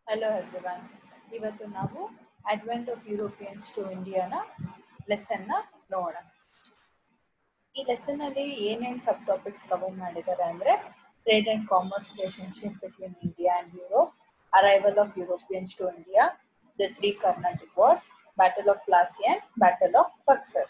hello everyone ಇವತ್ತು ನಾವು advent of Europeans to ಇಂಡಿಯಾನ ಲೆಸನ್ನ ನೋಡೋಣ ಈ ಲೆಸನ್ ಅಲ್ಲಿ ಏನೇನು ಸಬ್ ಟಾಪಿಕ್ಸ್ ಕವರ್ ಮಾಡಿದ್ದಾರೆ ಅಂದ್ರೆ trade and commerce relationship between India and Europe arrival of Europeans to India the three Carnatic wars battle of Plassey and battle of Buxar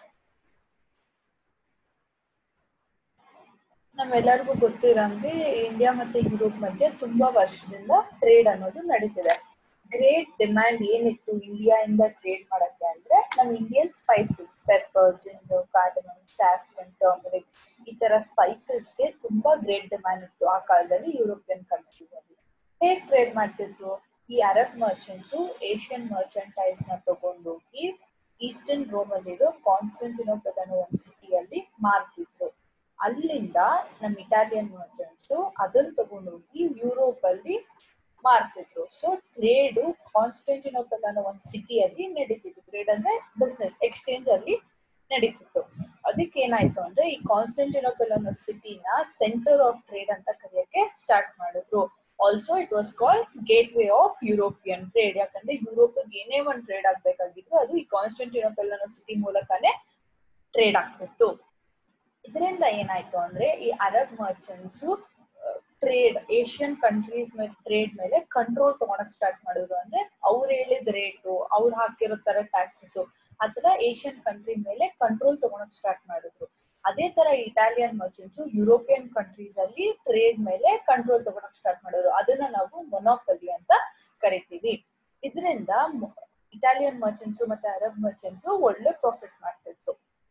ನಮ್ಮೆಲ್ಲರಿಗೂ ಗೊತ್ತಿರಂಗೆ ಇಂಡಿಯಾ ಮತ್ತೆ ಯುರೋಪ್ ಮಧ್ಯೆ ತುಂಬಾ ವರ್ಷದಿಂದ ಟ್ರೇಡ್ ಅನ್ನೋದು ನಡೀತಿದೆ ಗ್ರೇಟ್ ಡಿಮ್ಯಾಂಡ್ ಏನಿತ್ತು ಇಂಡಿಯಾ ಇಂದ ಟ್ರೇಡ್ ಮಾಡಕ್ಕೆ ಅಂದ್ರೆ ನಮ್ Indian spices pepper ginger cardamom saffron turmeric ಈ ತರ ಸ್ಪೈಸಸ್ಗೆ ತುಂಬಾ ಗ್ರೇಟ್ ಡಿಮ್ಯಾಂಡ್ ಇತ್ತು ಆ ಕಾಲದಲ್ಲಿ ಯುರೋಪಿಯನ್ ಕಂಟ್ರೀಸ್ ಅಲ್ಲಿ ಹೇಗ್ ಟ್ರೇಡ್ ಮಾಡ್ತಿದ್ರು ಈ ಅರಬ್ ಮರ್ಚೆಂಟ್ಸ್ ಏಷ್ಯನ್ ಮರ್ಚೆಂಟೈಸ್ ನ ತಗೊಂಡೋಗಿ ಈಸ್ಟರ್ನ್ ರೋಮ್ ಅಲ್ಲಿರೋ ಕಾನ್ಸ್ಟಂಟಿನೋಪಲ್ ಅನ್ನೋ ಒಂದು ಸಿಟಿಯಲ್ಲಿ ಮಾರ್ತಿದ್ರು ಅಲ್ಲಿಂದ ನಮ್ಮ ಇಟಾಲಿಯನ್ ಮರ್ಚೆಂಟ್ಸ್ ಅದನ್ನ ತಗೊಂಡೋಗಿ ಯುರೋಪ್ ಅಲ್ಲಿ ಮಾರ್ತಿದ್ರು ಸೊ ಟ್ರೇಡ್ ಕಾನ್ಸ್ಟಂಟಿನೋಪಲ್ ಅನ್ನೋ ಒಂದು ಸಿಟಿಯಲ್ಲಿ ನಡೀತಿತ್ತು ಟ್ರೇಡ್ ಅಂದ್ರೆ ಬಿಸ್ನೆಸ್ ಎಕ್ಸ್ಚೇಂಜ್ ಅಲ್ಲಿ ನಡೀತಿತ್ತು ಅದಕ್ಕೆ ಏನಾಯ್ತು ಅಂದ್ರೆ ಈ ಕಾನ್ಸ್ಟಂಟಿನೋಪಲ್ ಅನ್ನೋ ಸಿಟಿನ ಸೆಂಟರ್ ಆಫ್ ಟ್ರೇಡ್ ಅಂತ ಕರೆಯಕ್ಕೆ ಸ್ಟಾರ್ಟ್ ಮಾಡಿದ್ರು also it was called gateway of European trade ಯಾಕಂದ್ರೆ ಯುರೋಪ್ ಏನೇ ಒಂದು ಟ್ರೇಡ್ ಆಗ್ಬೇಕಾಗಿದ್ರು ಅದು ಈ ಕಾನ್ಸ್ಟಂಟಿನೋಪಲ್ ಅನ್ನೋ ಸಿಟಿ ಮೂಲಕನೇ ಟ್ರೇಡ್ ಆಗ್ತಿತ್ತು ಇದರಿಂದ ಏನಾಯ್ತು ಅಂದ್ರೆ ಈ Arab merchants trade Asian countries ಮೇಲೆ ಟ್ರೇಡ್ ಮೇಲೆ ಕಂಟ್ರೋಲ್ ತಗೊಳಕ್ ಸ್ಟಾರ್ಟ್ ಮಾಡಿದ್ರು ಅಂದ್ರೆ ಅವ್ರು ಹೇಳಿದ ರೇಟು ಅವ್ರು ಹಾಕಿರೋ ತರ ಟ್ಯಾಕ್ಸಸ್ ಆ ತರ ಏಷ್ಯನ್ ಕಂಟ್ರಿ ಮೇಲೆ ಕಂಟ್ರೋಲ್ ತಗೊಳಕ್ ಸ್ಟಾರ್ಟ್ ಮಾಡಿದ್ರು ಅದೇ ತರ ಇಟಾಲಿಯನ್ ಮರ್ಚೆಂಟ್ಸ್ ಯುರೋಪಿಯನ್ ಕಂಟ್ರೀಸ್ ಅಲ್ಲಿ ಟ್ರೇಡ್ ಮೇಲೆ ಕಂಟ್ರೋಲ್ ತಗೊಳಕ್ ಸ್ಟಾರ್ಟ್ ಮಾಡಿದ್ರು ಅದನ್ನ ನಾವು ಮೊನೋಪಲಿ ಅಂತ ಕರಿತೀವಿ ಇದರಿಂದ ಇಟಾಲಿಯನ್ ಮರ್ಚೆಂಟ್ಸ್ ಮತ್ತೆ ಅರಬ್ ಮರ್ಚೆಂಟ್ಸ್ ಒಳ್ಳೆ ಪ್ರಾಫಿಟ್ ಮಾಡ್ತಿದ್ರು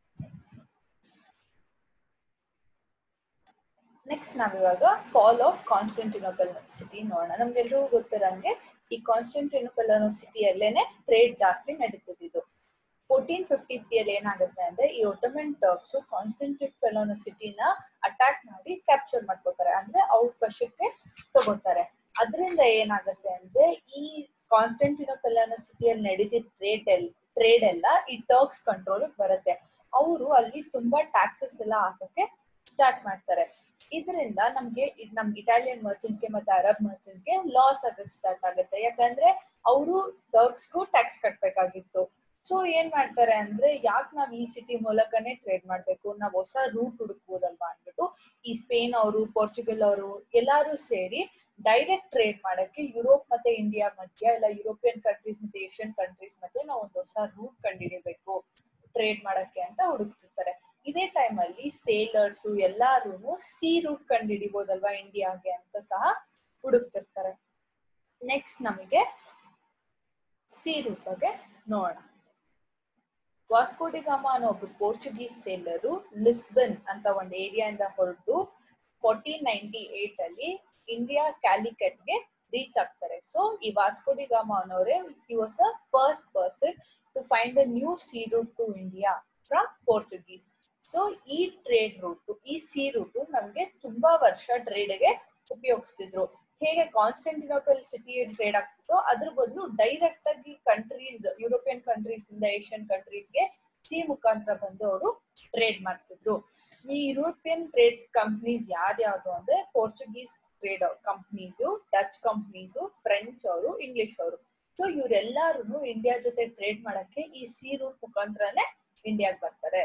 ನೆಕ್ಸ್ಟ್ ನಾವಿವಾಗ ಫಾಲ್ ಆಫ್ ಕಾನ್ಸ್ಟೆಂಟಿನೋಪಲ್ ಸಿಟಿ ನೋಡೋಣ ನಮ್ಗೆಲ್ರಿಗೂ ಗೊತ್ತಿರಂಗೆ ಈ ಕಾನ್ಸ್ಟೆಂಟಿನೋಪಲ್ ಅನ್ನೋ ಸಿಟಿಯಲ್ಲೇನೆ ಟ್ರೇಡ್ ಜಾಸ್ತಿ ನಡೀತಿದ್ದು ಫೋರ್ಟೀನ್ ಫಿಫ್ಟಿ ತ್ರೀಯಲ್ಲಿ ಏನಾಗುತ್ತೆ ಅಂದ್ರೆ ಈ ಒಟಮನ್ ಟರ್ಕ್ಸ್ ಕಾನ್ಸ್ಟೆಂಟಿನೋಪಲ್ ಅನ್ನೋ ಸಿಟಿನ ಅಟ್ಯಾಕ್ ಮಾಡಿ ಕ್ಯಾಪ್ಚರ್ ಮಾಡ್ಕೋತಾರೆ ಅಂದ್ರೆ ಅವ್ರ ವಶಕ್ಕೆ ತಗೋತಾರೆ ಅದರಿಂದ ಏನಾಗುತ್ತೆ ಅಂದ್ರೆ ಈ ಕಾನ್ಸ್ಟೆಂಟಿನೋಪಲ್ ಅನ್ನೋ ಸಿಟಿಯಲ್ಲಿ ನಡೀತಿದ್ದ ಟ್ರೇಡ್ ಎಲ್ ಟ್ರೇಡ್ ಎಲ್ಲ ಈ ಟರ್ಕ್ಸ್ ಕಂಟ್ರೋಲ್ ಬರುತ್ತೆ ಅವರು ಅಲ್ಲಿ ತುಂಬಾ ಟ್ಯಾಕ್ಸಸ್ ಎಲ್ಲ ಹಾಕಕ್ಕೆ ಸ್ಟಾರ್ಟ್ ಮಾಡ್ತಾರೆ ಇದರಿಂದ ನಮ್ಗೆ ನಮ್ ಇಟಾಲಿಯನ್ ಮರ್ಚೆಂಟ್ಸ್ಗೆ ಮತ್ತೆ ಅರಬ್ ಮರ್ಚೆಂಟ್ಸ್ಗೆ ಲಾಸ್ ಆಗಕ್ ಸ್ಟಾರ್ಟ್ ಆಗುತ್ತೆ ಯಾಕಂದ್ರೆ ಅವರು ಟರ್ಕ್ಸ್ಗೂ ಟ್ಯಾಕ್ಸ್ ಕಟ್ಬೇಕಾಗಿತ್ತು ಸೊ ಏನ್ ಮಾಡ್ತಾರೆ ಅಂದ್ರೆ ಯಾಕೆ ನಾವ್ ಈ ಸಿಟಿ ಮೂಲಕನೇ ಟ್ರೇಡ್ ಮಾಡ್ಬೇಕು ನಾವ್ ಹೊಸ ರೂಟ್ ಹುಡುಕ್ಬೋದಲ್ವಾ ಅಂದ್ಬಿಟ್ಟು ಈ ಸ್ಪೇನ್ ಅವರು ಪೋರ್ಚುಗಲ್ ಅವರು ಎಲ್ಲಾರು ಸೇರಿ ಡೈರೆಕ್ಟ್ ಟ್ರೇಡ್ ಮಾಡಕ್ಕೆ ಯುರೋಪ್ ಮತ್ತೆ ಇಂಡಿಯಾ ಮಧ್ಯ ಇಲ್ಲ ಯುರೋಪಿಯನ್ ಕಂಟ್ರೀಸ್ ಮತ್ತೆ ಏಷ್ಯನ್ ಕಂಟ್ರೀಸ್ ಮಧ್ಯೆ ನಾವು ಒಂದು ಹೊಸ ರೂಟ್ ಕಂಡುಹಿಡಿಬೇಕು ಟ್ರೇಡ್ ಮಾಡಕ್ಕೆ ಅಂತ ಹುಡುಕ್ತಿರ್ತಾರೆ ಇದೇ ಟೈಮ್ ಅಲ್ಲಿ ಸೇಲರ್ಸ್ ಎಲ್ಲಾರು ಸಿ ರೂಟ್ ಕಂಡು ಹಿಡಿಬೋದಲ್ವಾ ಇಂಡಿಯಾಗೆ ಅಂತ ಸಹ ಹುಡುಕ್ತಿರ್ತಾರೆ ನೆಕ್ಸ್ಟ್ ನಮಗೆ ಸಿ ರೂಟ್ ಬಗ್ಗೆ ನೋಡೋಣ ವಾಸ್ಕೋಡಿಗಾಮ ಅನ್ನೋ ಒಬ್ರು ಪೋರ್ಚುಗೀಸ್ ಸೇಲರು ಲಿಸ್ಬನ್ ಅಂತ ಒಂದು ಏರಿಯಾದಿಂದ ಹೊರಟು ಫೋರ್ಟೀನ್ ನೈನ್ಟಿ ಏಟ್ ಅಲ್ಲಿ ಇಂಡಿಯಾ ಕ್ಯಾಲಿಕಟ್ಗೆ ರೀಚ್ ಆಗ್ತಾರೆ ಸೊ ಈ ವಾಸ್ಕೋಡಿಗಾಮ ಅನ್ನೋರೆ he was the first person to find a new sea route to India from Portuguese so ಈ ಟ್ರೇಡ್ ರೂಟ್ ಈ ಸಿ ರೂಟ್ ನಮ್ಗೆ ತುಂಬಾ ವರ್ಷ ಟ್ರೇಡ್ಗೆ ಉಪಯೋಗಿಸ್ತಿದ್ರು ಹೇಗೆ ಕಾನ್ಸ್ಟೆಂಟಿನೋಪಲ್ ಸಿಟಿ ಟ್ರೇಡ್ ಆಗ್ತಿತ್ತೋ ಅದ್ರ ಬದಲು ಡೈರೆಕ್ಟ್ ಆಗಿ ಕಂಟ್ರೀಸ್ ಯುರೋಪಿಯನ್ ಕಂಟ್ರೀಸ್ ಇಂದ ಏಷ್ಯನ್ ಕಂಟ್ರೀಸ್ಗೆ ಸಿ ಮುಖಾಂತರ ಬಂದು ಅವರು ಟ್ರೇಡ್ ಮಾಡ್ತಿದ್ರು ಈ ಯುರೋಪಿಯನ್ ಟ್ರೇಡ್ ಕಂಪ್ನೀಸ್ ಯಾವ್ದ್ಯಾವ್ದು ಅಂದ್ರೆ Portuguese trade companies Dutch companies French ಅವರು ಇಂಗ್ಲಿಷ್ ಅವರು ಸೊ ಇವರೆಲ್ಲಾರು ಇಂಡಿಯಾ ಜೊತೆ ಟ್ರೇಡ್ ಮಾಡಕ್ಕೆ ಈ ಸಿ ರೂಟ್ ಮುಖಾಂತರನೇ ಇಂಡಿಯಾಗ್ ಬರ್ತಾರೆ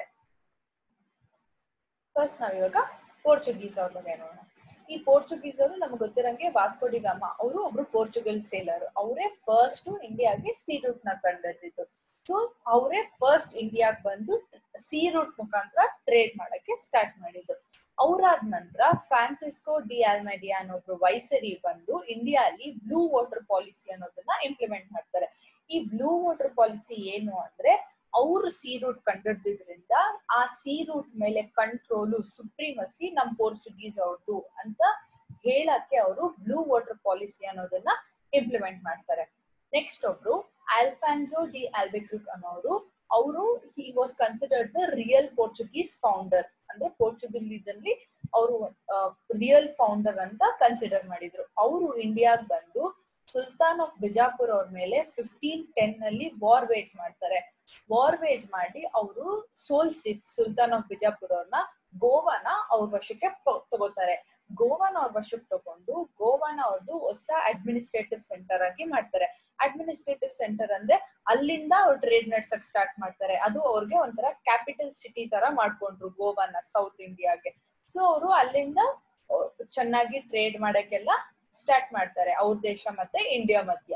ಫಸ್ಟ್ ನಾವಿವಾಗ ಪೋರ್ಚುಗೀಸ್ ಅವ್ರ ಬಗ್ಗೆ ನೋಡೋಣ ಈ ಪೋರ್ಚುಗೀಸ್ ಅವರು ನಮ್ಗೆ ಗೊತ್ತಿರಂಗೆ ವಾಸ್ಕೋಡಿಗಾಮ ಅವರು ಒಬ್ರು ಪೋರ್ಚುಗಲ್ ಸೇಲರ್ ಅವರೇ ಫಸ್ಟ್ ಇಂಡಿಯಾಗೆ ಸಿ ರೂಟ್ ನ ಕಂಡಿದ್ದು ಸೊ ಅವರೇ ಫಸ್ಟ್ ಇಂಡಿಯಾಗ್ ಬಂದು ಸಿ ರೂಟ್ ಮುಖಾಂತರ ಟ್ರೇಡ್ ಮಾಡಕ್ಕೆ ಸ್ಟಾರ್ಟ್ ಮಾಡಿದ್ರು ಅವರಾದ ನಂತರ ಫ್ರಾನ್ಸಿಸ್ಕೋ ಡಿ ಆಲ್ಮೆಡಿಯಾ ಅನ್ನೋಬ್ರು ವೈಸರಿ ಬಂದು ಇಂಡಿಯಾ ಅಲ್ಲಿ ಬ್ಲೂ ವಾಟರ್ ಪಾಲಿಸಿ ಅನ್ನೋದನ್ನ ಇಂಪ್ಲಿಮೆಂಟ್ ಮಾಡ್ತಾರೆ ಈ ಬ್ಲೂ ವಾಟರ್ ಪಾಲಿಸಿ ಏನು ಅಂದ್ರೆ ಅವರು ಸಿ ರೂಟ್ ಕಂಡಿಡ್ದಿದ್ರಿಂದ ಆ ಸಿ ರೂಟ್ ಮೇಲೆ ಕಂಟ್ರೋಲು ಸುಪ್ರೀಮಸಿ ನಮ್ ಪೋರ್ಚುಗೀಸ್ ಅವ್ರದ್ದು ಅಂತ ಹೇಳಕ್ಕೆ ಅವರು ಬ್ಲೂ ವಾಟರ್ ಪಾಲಿಸಿ ಅನ್ನೋದನ್ನ ಇಂಪ್ಲಿಮೆಂಟ್ ಮಾಡ್ತಾರೆ ನೆಕ್ಸ್ಟ್ ಒಬ್ರು ಆಲ್ಫಾನ್ಸೋ ಡಿ ಆಲ್ಬೆಕ್ರಿಕ್ ಅನ್ನೋರು ಅವರು he was considered the real Portuguese founder ಅಂದ್ರೆ ಪೋರ್ಚುಗಲ್ ಅವರು ರಿಯಲ್ ಫೌಂಡರ್ ಅಂತ ಕನ್ಸಿಡರ್ ಮಾಡಿದ್ರು ಅವರು ಇಂಡಿಯಾಗ್ ಬಂದು ಸುಲ್ತಾನ್ ಆಫ್ ಬಿಜಾಪುರ್ ಅವ್ರ ಮೇಲೆ ಫಿಫ್ಟೀನ್ ಟೆನ್ ಅಲ್ಲಿ ವಾರ್ ವೇಜ್ ಮಾಡ್ತಾರೆ ವಾರ್ ವೇಜ್ ಮಾಡಿ ಅವರು ಸೋಲ್ಸಿ ಸುಲ್ತಾನ್ ಆಫ್ ಬಿಜಾಪುರ್ ಅವ್ರನ್ನ ಗೋವಾನ ಅವ್ರ ವಶಕ್ಕೆ ಪ- ತಗೋತಾರೆ ಗೋವಾನ ಅವ್ರ ವಶಕ್ಕೆ ತಗೊಂಡು ಗೋವಾನ ಅವ್ರದ್ದು ಹೊಸ ಅಡ್ಮಿನಿಸ್ಟ್ರೇಟಿವ್ ಸೆಂಟರ್ ಆಗಿ ಮಾಡ್ತಾರೆ ಅಡ್ಮಿನಿಸ್ಟ್ರೇಟಿವ್ ಸೆಂಟರ್ ಅಂದ್ರೆ ಅಲ್ಲಿಂದ ಅವ್ರು ಟ್ರೇಡ್ ನಡ್ಸಕ್ ಸ್ಟಾರ್ಟ್ ಮಾಡ್ತಾರೆ ಅದು ಅವ್ರಿಗೆ ಒಂಥರ ಕ್ಯಾಪಿಟಲ್ ಸಿಟಿ ತರ ಮಾಡ್ಕೊಂಡ್ರು ಗೋವಾನ ಸೌತ್ ಇಂಡಿಯಾಗೆ ಸೊ ಅವರು ಅಲ್ಲಿಂದ ಅಹ್, ಚೆನ್ನಾಗಿ ಟ್ರೇಡ್ ಮಾಡಕ್ಕೆಲ್ಲ ಸ್ಟಾರ್ಟ್ ಮಾಡ್ತಾರೆ ಅವ್ರ ದೇಶ ಮತ್ತೆ ಇಂಡಿಯಾ ಮಧ್ಯ